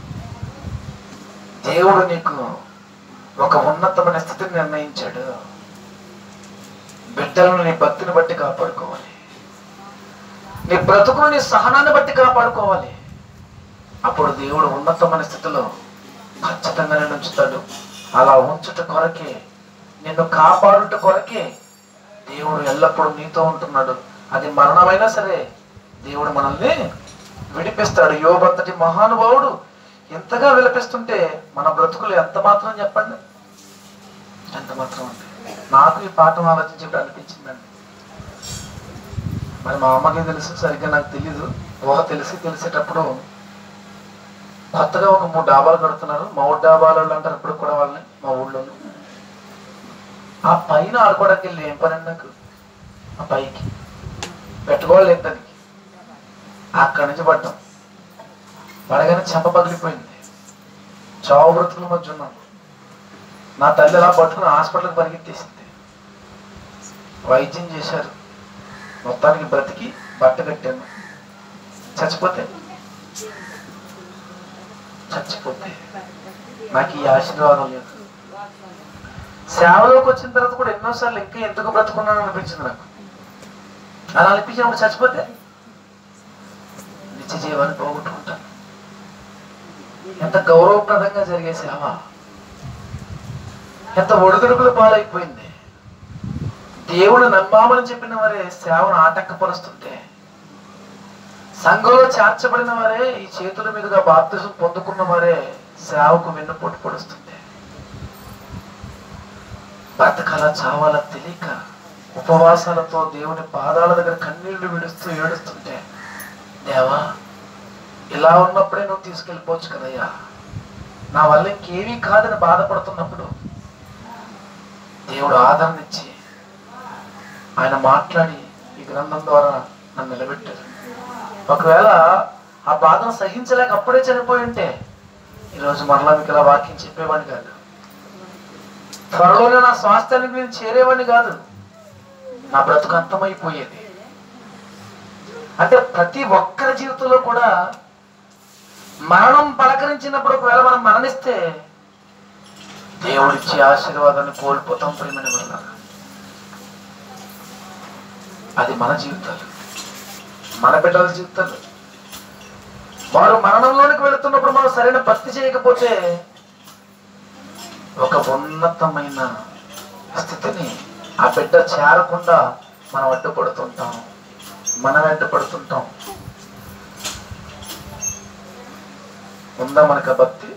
దేవుడు నీకు ఒక ఉన్నతమైన స్థితిని నిర్ణయించాడు బిడ్డలను నీ భక్తిని బట్టి కాపాడుకోవాలి నీ బ్రతుకును నీ సహనాన్ని బట్టి కాపాడుకోవాలి అప్పుడు దేవుడు ఉన్నతమైన స్థితిలో ఖచ్చితంగా నేను ఉంచుతాడు అలా ఉంచుట కొరకే నిన్ను కాపాడుట కొరకే దేవుడు ఎల్లప్పుడూ నీతో ఉంటున్నాడు అది మరణమైనా సరే దేవుడు మనల్ని విడిపిస్తాడు యోబంతటి మహానుభావుడు ఎంతగా విలపిస్తుంటే మన బ్రతుకులు ఎంత మాత్రం చెప్పండి ఎంత మాత్రం అండి నాకు ఈ పాఠం ఆలోచించేప్పుడు అనిపించిందండి మరి మా అమ్మకి తెలుసు సరిగ్గా నాకు తెలీదు ఊహ తెలిసి తెలిసేటప్పుడు కొత్తగా ఒక మూడు డాబాలు కడుతున్నారు మా ఊరు డాబాలు వాళ్ళు అంటారు ఇప్పుడు కూడా వాళ్ళని మా ఊళ్ళో ఆ పైన ఆడుకోవడానికి వెళ్ళి ఏం పని అండి నాకు ఆ పైకి పెట్టుకోవాలి దానికి అక్కడి నుంచి పడ్డాం పడగానే చెంప పగిలిపోయింది చావు బ్రతుకుల మధ్య ఉన్నాను నా తల్లి అలా పట్టుకుని హాస్పిటల్కి పరిగెత్తేసింది వైద్యం చేశారు మొత్తానికి బ్రతికి బట్ట కట్టాను చచ్చిపోతే చచ్చిపోతే నాకు ఈ ఆశీర్వాదం లేదు సేవలోకి వచ్చిన తర్వాత కూడా ఎన్నోసార్లు ఇంకా ఎందుకు బ్రతుకున్నాను అనిపించింది నాకు అలా అనిపించినప్పుడు చచ్చిపోతే నిత్య జీవాన్ని పోగొట్టుకుంటాను ఎంత గౌరవప్రదంగా జరిగే సేవ ఎంత ఒడిదుడుకుల పాలైపోయింది దేవుడు నమ్మామని చెప్పిన వారే సేవను ఆటంకపరుస్తుంటే సంఘంలో చేర్చబడిన వారే ఈ చేతుల మీదుగా బాప్తిజం పొందుకున్న వారే సేవకు వెన్నుపోటు పొడుస్తుంది బ్రతకాల చావాల తెలియక ఉపవాసాలతో దేవుని పాదాల దగ్గర కన్నీళ్లు విడుస్తూ ఏడుస్తుంటే దేవా ఇలా ఉన్నప్పుడే నువ్వు తీసుకెళ్ళిపోవచ్చు కదయ్యా నా వల్ల ఇంకేమీ కాదని బాధపడుతున్నప్పుడు దేవుడు ఆదరణ ఇచ్చి ఆయన మాట్లాడి ఈ గ్రంథం ద్వారా నన్ను నిలబెట్టారు ఒకవేళ ఆ బాధను సహించలేక అప్పుడే చనిపోయి ఉంటే ఈరోజు మరలా మీకు ఇలా వాక్యం చెప్పేవాడిని కాదు త్వరలోనే నా స్వాస్థ్యానికి నేను చేరేవాడిని కాదు నా బ్రతుకు అంతమైపోయేది అంటే ప్రతి ఒక్కరి జీవితంలో కూడా మరణం పలకరించినప్పుడు ఒకవేళ మనం మరణిస్తే దేవుడిచ్చే ఆశీర్వాదాన్ని కోల్పోతాం ప్రేమని వల్ల అది మన జీవితాలు మన బిడ్డల జీవితాలు వారు మరణంలోనికి వెళుతున్నప్పుడు మనం సరైన భక్తి చేయకపోతే ఒక ఉన్నతమైన స్థితిని ఆ బిడ్డ చేరకుండా మనం అడ్డుపడుతుంటాం మనం అడ్డుపడుతుంటాం ఉందా మనకు ఆ భక్తి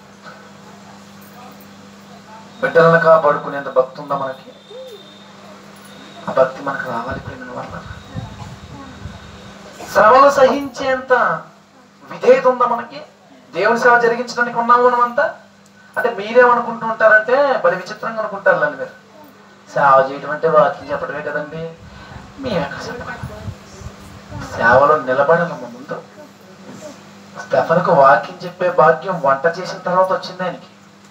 బిడ్డలను కాపాడుకునేంత భక్తి ఉందా మనకి ఆ భక్తి మనకు రావాలి ప్రేమ వల్ల శ్రమలు సహించేంత విధేయత ఉందా మనకి దేవుని సేవ జరిగించడానికి ఉన్నాము మనమంతా అంటే మీరేమనుకుంటూ ఉంటారంటే బలి విచిత్రంగా అనుకుంటారు అని మీరు సేవ చేయడం అంటే వాక్యం చెప్పడమే కదండి మేము ఎక్కడ చెప్పాలి సేవలో నిలబడాలమ్మ ముందు స్టెఫన్కు వాక్యం చెప్పే భాగ్యం వంట చేసిన తర్వాత వచ్చింది ఆయనకి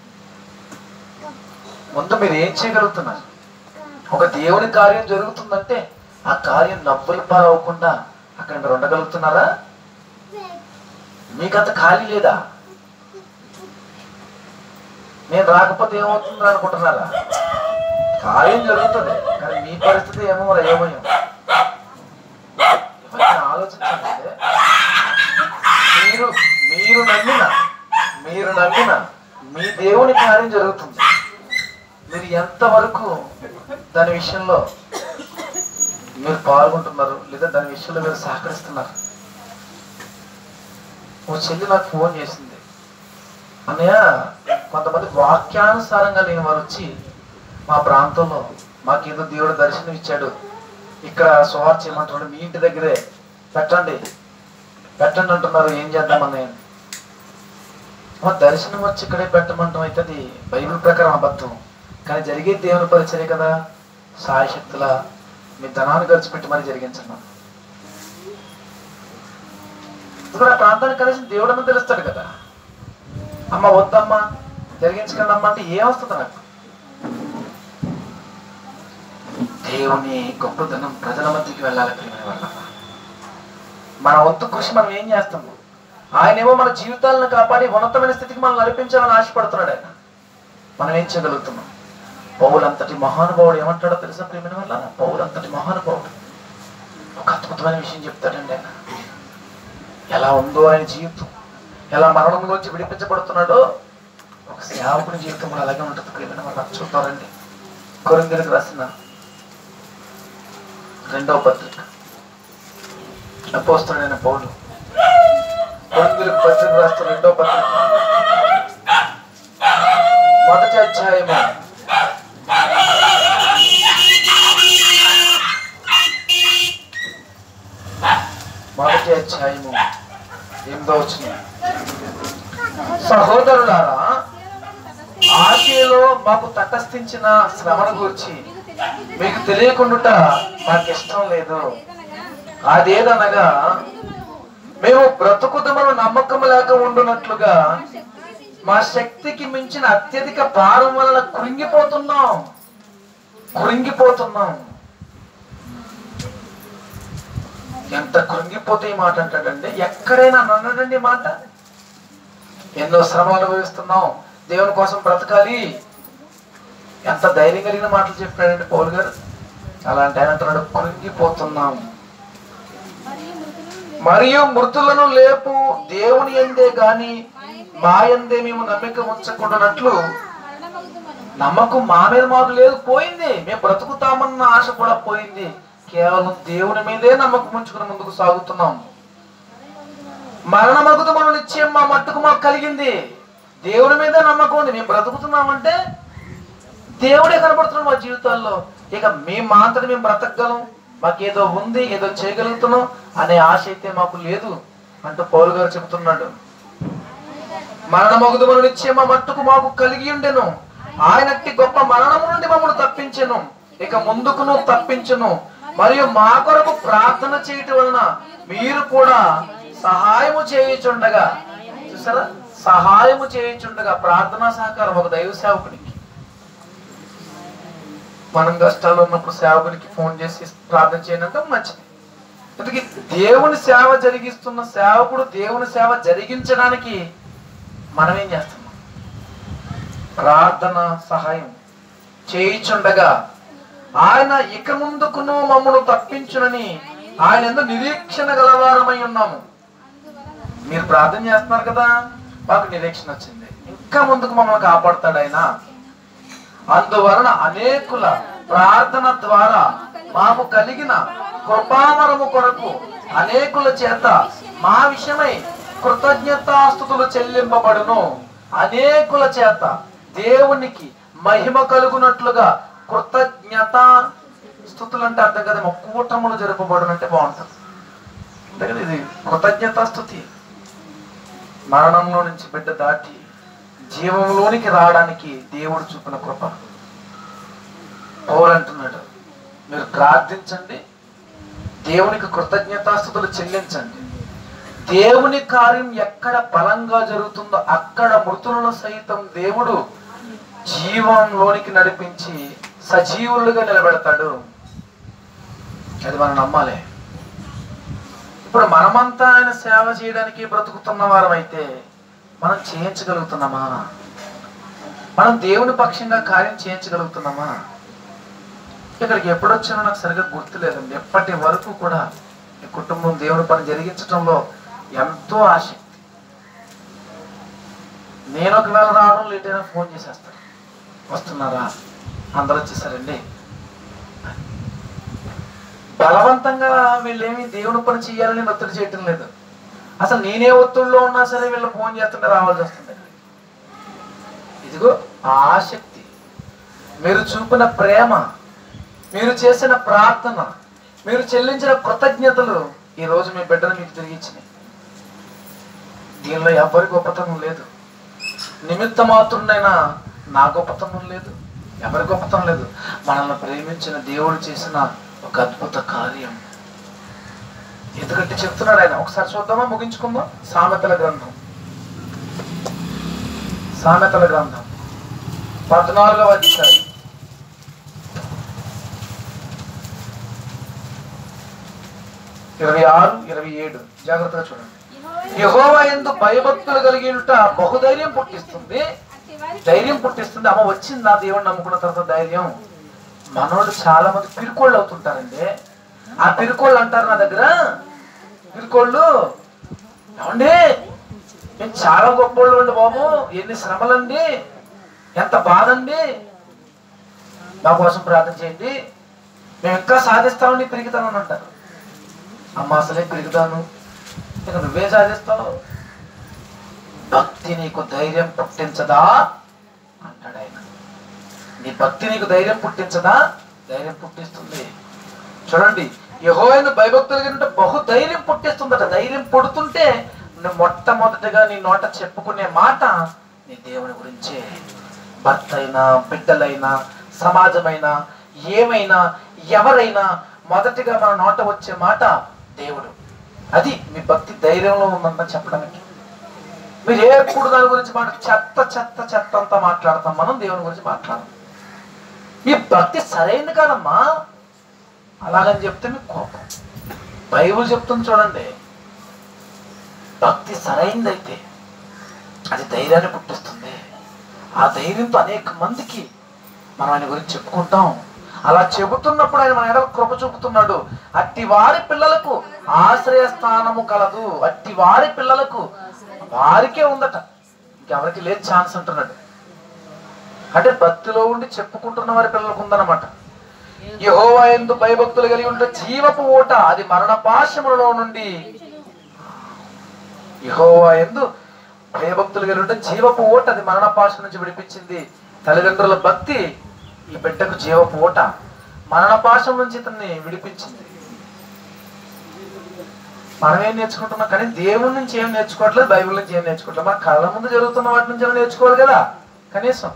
ముందు మీరు ఏం చేయగలుగుతున్నారు ఒక దేవుని కార్యం జరుగుతుందంటే ఆ కార్యం నవ్వులు పాలవకుండా అక్కడ మీరు ఉండగలుగుతున్నారా మీకంత ఖాళీ లేదా నేను రాకపోతే ఏమవుతుంది అనుకుంటున్నారా కార్యం జరుగుతుంది కానీ మీ పరిస్థితి ఏమో మరి ఏమయ్యం ఇవన్నీ ఆలోచించండి మీరు మీరు నమ్మిన మీరు నమ్మిన మీ దేవుని కార్యం జరుగుతుంది మీరు ఎంతవరకు దాని విషయంలో మీరు పాల్గొంటున్నారు లేదా దాని విషయంలో మీరు సహకరిస్తున్నారు ఓ చెల్లి నాకు ఫోన్ చేసింది అన్నయ్య కొంతమంది వాక్యానుసారంగా లేని వారు వచ్చి మా ప్రాంతంలో మాకేదో దేవుడు దర్శనం ఇచ్చాడు ఇక్కడ సువార్ చేయమంటున్నాడు మీ ఇంటి దగ్గరే పెట్టండి పెట్టండి అంటున్నారు ఏం చేద్దామని మా దర్శనం వచ్చి ఇక్కడే పెట్టమంటాం అయితే అది బైబిల్ ప్రకారం అబద్ధం కానీ జరిగే దేవుని పరిచర్య కదా సాయశక్తుల మీ ధనాన్ని ఖర్చు పెట్టి మరి జరిగించండి ఇప్పుడు ఆ ప్రాంతానికి కలిసి దేవుడు అన్న తెలుస్తాడు కదా అమ్మ వద్దమ్మా జరిగించకండి అమ్మ అంటే ఏమొస్తుంది నాకు దేవుని గొప్పతనం ప్రజల మధ్యకి వెళ్ళాలి ప్రియమైన వాళ్ళ మన వంతు కృషి మనం ఏం చేస్తాము ఆయనేమో మన జీవితాలను కాపాడి ఉన్నతమైన స్థితికి మనం నడిపించాలని ఆశపడుతున్నాడు ఆయన మనం ఏం చేయగలుగుతున్నాం పౌలంతటి మహానుభావుడు ఏమంటాడో తెలుసా ప్రియమైన వల్ల పౌలంతటి మహానుభావుడు ఒక అద్భుతమైన విషయం చెప్తాడండి ఆయన ఎలా ఉందో ఆయన జీవితం ఎలా మరణంలోంచి విడిపించబడుతున్నాడో ఒక సేవకుని జీవితం కూడా అలాగే ఉంటుంది ప్రియమైన వాళ్ళు చూద్దారండి కొరిందరికి రాసిన రెండవ పత్రిక అపోస్తుడైన పౌలు కొరిందరికి పత్రిక రాస్తున్న రెండవ పత్రిక మొదటి అధ్యాయము మొదటి అధ్యాయము ఎనిమిదో వచ్చిన సహోదరులారా ఆశయలో మాకు తటస్థించిన శ్రమను గురించి మీకు తెలియకుండా మాకు ఇష్టం లేదు అదేదనగా మేము బ్రతుకుదమను నమ్మకం లేక ఉండునట్లుగా మా శక్తికి మించిన అత్యధిక భారం వలన కృంగిపోతున్నాం కృంగిపోతున్నాం ఎంత కృంగిపోతే ఈ మాట అంటాడండి ఎక్కడైనా నన్నడండి ఈ మాట ఎన్నో శ్రమలు అనుభవిస్తున్నాం దేవుని కోసం బ్రతకాలి ఎంత ధైర్యం కలిగిన మాటలు చెప్పాడండి పౌల్ గారు అలాంటి ఆయన అంటున్నాడు కృంగిపోతున్నాం మరియు మృతులను లేపు దేవుని ఎందే గాని మా ఎందే మేము నమ్మిక ఉంచకుండానట్లు నమ్మకం మా మీద మాకు లేదు పోయింది మేము బ్రతుకుతామన్న ఆశ కూడా పోయింది కేవలం దేవుని మీదే నమ్మకం ఉంచుకుని ముందుకు సాగుతున్నాం మరణమగుదు మనం నిశ్చయం మా మట్టుకు మాకు కలిగింది దేవుని మీదే నమ్మకం ఉంది మేము బ్రతుకుతున్నామంటే దేవుడే కనబడుతున్నాడు మా జీవితాల్లో ఇక మేము మాత్రం మేము బ్రతకగలం మాకేదో ఉంది ఏదో చేయగలుగుతున్నాం అనే ఆశ అయితే మాకు లేదు అంటూ పౌరు గారు చెబుతున్నాడు మరణమగుదు మన నిశ్చయం మా మట్టుకు మాకు కలిగి ఉండెను ఆయనట్టి గొప్ప మరణము నుండి మమ్మల్ని తప్పించెను ఇక ముందుకును తప్పించును మరియు మా కొరకు ప్రార్థన చేయటం వలన మీరు కూడా సహాయము చేయుచుండగా చూసారా సహాయము చేయుచుండగా ప్రార్థనా సహకారం ఒక దైవ సేవకునికి మనం కష్టాల్లో ఉన్నప్పుడు సేవకునికి ఫోన్ చేసి ప్రార్థన చేయనంటే మంచిది అందుకే దేవుని సేవ జరిగిస్తున్న సేవకుడు దేవుని సేవ జరిగించడానికి మనం ఏం చేస్తున్నాం ప్రార్థన సహాయం చేయిచుండగా ఆయన ఇక ముందుకును మమ్మను తప్పించునని ఆయన ఎందుకు నిరీక్షణ గలవారమై ఉన్నాము మీరు ప్రార్థన చేస్తున్నారు కదా మాకు నిరీక్షణ వచ్చింది ఇంకా ముందుకు మమ్మల్ని కాపాడుతాడు ఆయన అందువలన అనేకుల ప్రార్థన ద్వారా మాకు కలిగిన కృపావరము కొరకు అనేకుల చేత మా విషయమై కృతజ్ఞతాస్థుతులు చెల్లింపబడును అనేకుల చేత దేవునికి మహిమ కలుగునట్లుగా కృతజ్ఞత స్థుతులు అంటే అర్థం కదా కూటములు జరపబడునంటే బాగుంటుంది అంతే కదా ఇది కృతజ్ఞతా స్థుతి మరణంలో నుంచి బిడ్డ దాటి జీవంలోనికి రావడానికి దేవుడు చూపిన కృప పౌలు అంటున్నాడు మీరు ప్రార్థించండి దేవునికి కృతజ్ఞతాస్థుతులు చెల్లించండి దేవుని కార్యం ఎక్కడ బలంగా జరుగుతుందో అక్కడ మృతులను సైతం దేవుడు జీవంలోనికి నడిపించి సజీవులుగా నిలబెడతాడు అది మనం నమ్మాలి ఇప్పుడు మనమంతా ఆయన సేవ చేయడానికి బ్రతుకుతున్న వారం అయితే మనం చేయించగలుగుతున్నామా మనం దేవుని పక్షంగా కార్యం చేయించగలుగుతున్నామా ఇక్కడికి ఎప్పుడొచ్చానో నాకు సరిగ్గా గుర్తులేదండి ఎప్పటి వరకు కూడా ఈ కుటుంబం దేవుని పని జరిగించడంలో ఎంతో ఆసక్తి నేను ఒకవేళ రావడం లేట్ అయినా ఫోన్ చేసేస్తాను వస్తున్నారా అందరూ వచ్చేసారండి బలవంతంగా వీళ్ళేమి దేవుని పని చేయాలని నేను ఒత్తిడి చేయటం లేదు అసలు నేనే ఒత్తిడిలో ఉన్నా సరే వీళ్ళు ఫోన్ చేస్తుంటే రావాల్సి వస్తుంది ఇదిగో ఆసక్తి మీరు చూపిన ప్రేమ మీరు చేసిన ప్రార్థన మీరు చెల్లించిన కృతజ్ఞతలు ఈ రోజు మీ బిడ్డను మీకు తిరిగి ఇచ్చినాయి దీనిలో ఎవరి గొప్పతనం లేదు నిమిత్త మాత్రుడైనా నా గొప్పతనం లేదు ఎవరి గొప్పతనం లేదు మనల్ని ప్రేమించిన దేవుడు చేసిన ఒక అద్భుత కార్యం ఎందుకంటే చెప్తున్నాడు ఆయన ఒకసారి చూద్దామా ముగించుకుందాం సామెతల గ్రంథం సామెతల గ్రంథం పద్నాలుగవ అధ్యాయం ఇరవై ఆరు ఇరవై ఏడు జాగ్రత్తగా చూడండి యహోవా ఎందు భయభక్తులు కలిగి ఉంట బహుధైర్యం పుట్టిస్తుంది ధైర్యం పుట్టిస్తుంది అమ్మ వచ్చింది నా దేవుడిని నమ్ముకున్న తర్వాత ధైర్యం మనోళ్ళు చాలా మంది పిరుకోళ్ళు అవుతుంటారండి ఆ పిరుకోళ్ళు అంటారు నా దగ్గర పిరుకోళ్ళు ఏమండి మేము చాలా గొప్పోళ్ళు అండి బాబు ఎన్ని శ్రమలండి ఎంత బాధ అండి మా కోసం ప్రార్థన చేయండి మేము ఇంకా సాధిస్తామని పెరుగుతామని అంటారు అమ్మ అసలే పెరుగుతాను ఇక నువ్వే సాధిస్తావు భక్తి నీకు ధైర్యం పుట్టించదా అంటాడు ఆయన నీ భక్తి నీకు ధైర్యం పుట్టించదా ధైర్యం పుట్టిస్తుంది చూడండి యహోవైన భయభక్తులు కంటే బహు ధైర్యం పుట్టిస్తుందట ధైర్యం పుడుతుంటే నువ్వు మొట్టమొదటిగా నీ నోట చెప్పుకునే మాట నీ దేవుని గురించే భర్త అయినా బిడ్డలైనా సమాజమైనా ఏమైనా ఎవరైనా మొదటిగా మన నోట వచ్చే మాట దేవుడు అది మీ భక్తి ధైర్యంలో ఉందని చెప్పడానికి మీరు ఎప్పుడు దాని గురించి మాట చెత్త చెత్త చెత్త అంతా మాట్లాడతాం మనం దేవుని గురించి మాట్లాడతాం ఈ భక్తి సరైనది కాదమ్మా అలాగని చెప్తే మీకు కోపం బైబుల్ చెప్తుంది చూడండి భక్తి సరైనదైతే అది ధైర్యాన్ని పుట్టిస్తుంది ఆ ధైర్యంతో అనేక మందికి మనం ఆయన గురించి చెప్పుకుంటాం అలా చెబుతున్నప్పుడు ఆయన మన ఎడల కృప చూపుతున్నాడు అట్టి వారి పిల్లలకు ఆశ్రయ స్థానము కలదు అట్టి వారి పిల్లలకు వారికే ఉందట ఇంకెవరికి లేదు ఛాన్స్ అంటున్నాడు అంటే భక్తిలో ఉండి చెప్పుకుంటున్న వారి పిల్లలకు ఉందన్నమాట యహోవా ఎందు భయభక్తులు కలిగి ఉంటే జీవపు ఓట అది మరణ పాశములలో నుండి యహోవా ఎందు భయభక్తులు కలిగి ఉంటే జీవపు ఓట అది మరణ పాశం నుంచి విడిపించింది తల్లిదండ్రుల భక్తి ఈ బిడ్డకు జీవపు ఓట మరణ పాశం నుంచి ఇతన్ని విడిపించింది మనం ఏం నేర్చుకుంటున్నాం కానీ దేవుడి నుంచి ఏం నేర్చుకోవట్లేదు బైబిల్ నుంచి ఏం నేర్చుకోవట్లేదు మన కళ్ళ ముందు జరుగుతున్న వాటి నుంచి ఏమైనా నేర్చుకోవాలి కదా కనీసం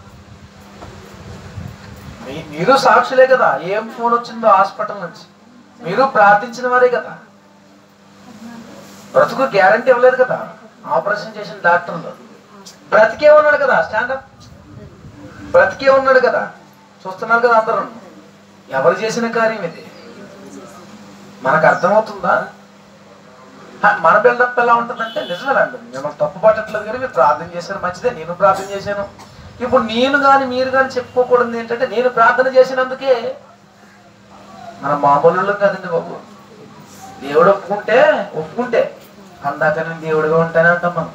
మీ- మీరు సాక్షులే కదా ఏం ఫోన్ వచ్చిందో హాస్పిటల్ నుంచి మీరు ప్రార్థించిన వారే కదా బ్రతుకు గ్యారంటీ ఇవ్వలేదు కదా ఆపరేషన్ చేసిన డాక్టర్లు బ్రతికే ఉన్నాడు కదా స్టాండప్ బ్రతికే ఉన్నాడు కదా చూస్తున్నారు కదా అందరూ ఎవరు చేసిన కార్యం ఇది మనకు అర్థమవుతుందా హ, మన బిల్డప్ ఎలా ఉంటుందంటే నిజమేనండి మిమ్మల్ని తప్పు పట్టట్లేదు కానీ మీరు ప్రార్థన చేశారు మంచిదే నేను ప్రార్థన చేశాను ఇప్పుడు నేను కానీ మీరు కానీ చెప్పుకోకూడదు ఏంటంటే నేను ప్రార్థన చేసినందుకే మన మామూలు కదండి బాబు దేవుడు ఒప్పుకుంటే ఒప్పుకుంటే అందాక నేను దేవుడిగా ఉంటానే అంటాం మనం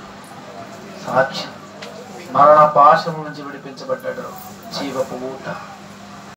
సాక్ష్యం మరణ పాశము నుంచి విడిపించబడ్డాడు జీవపు ఊట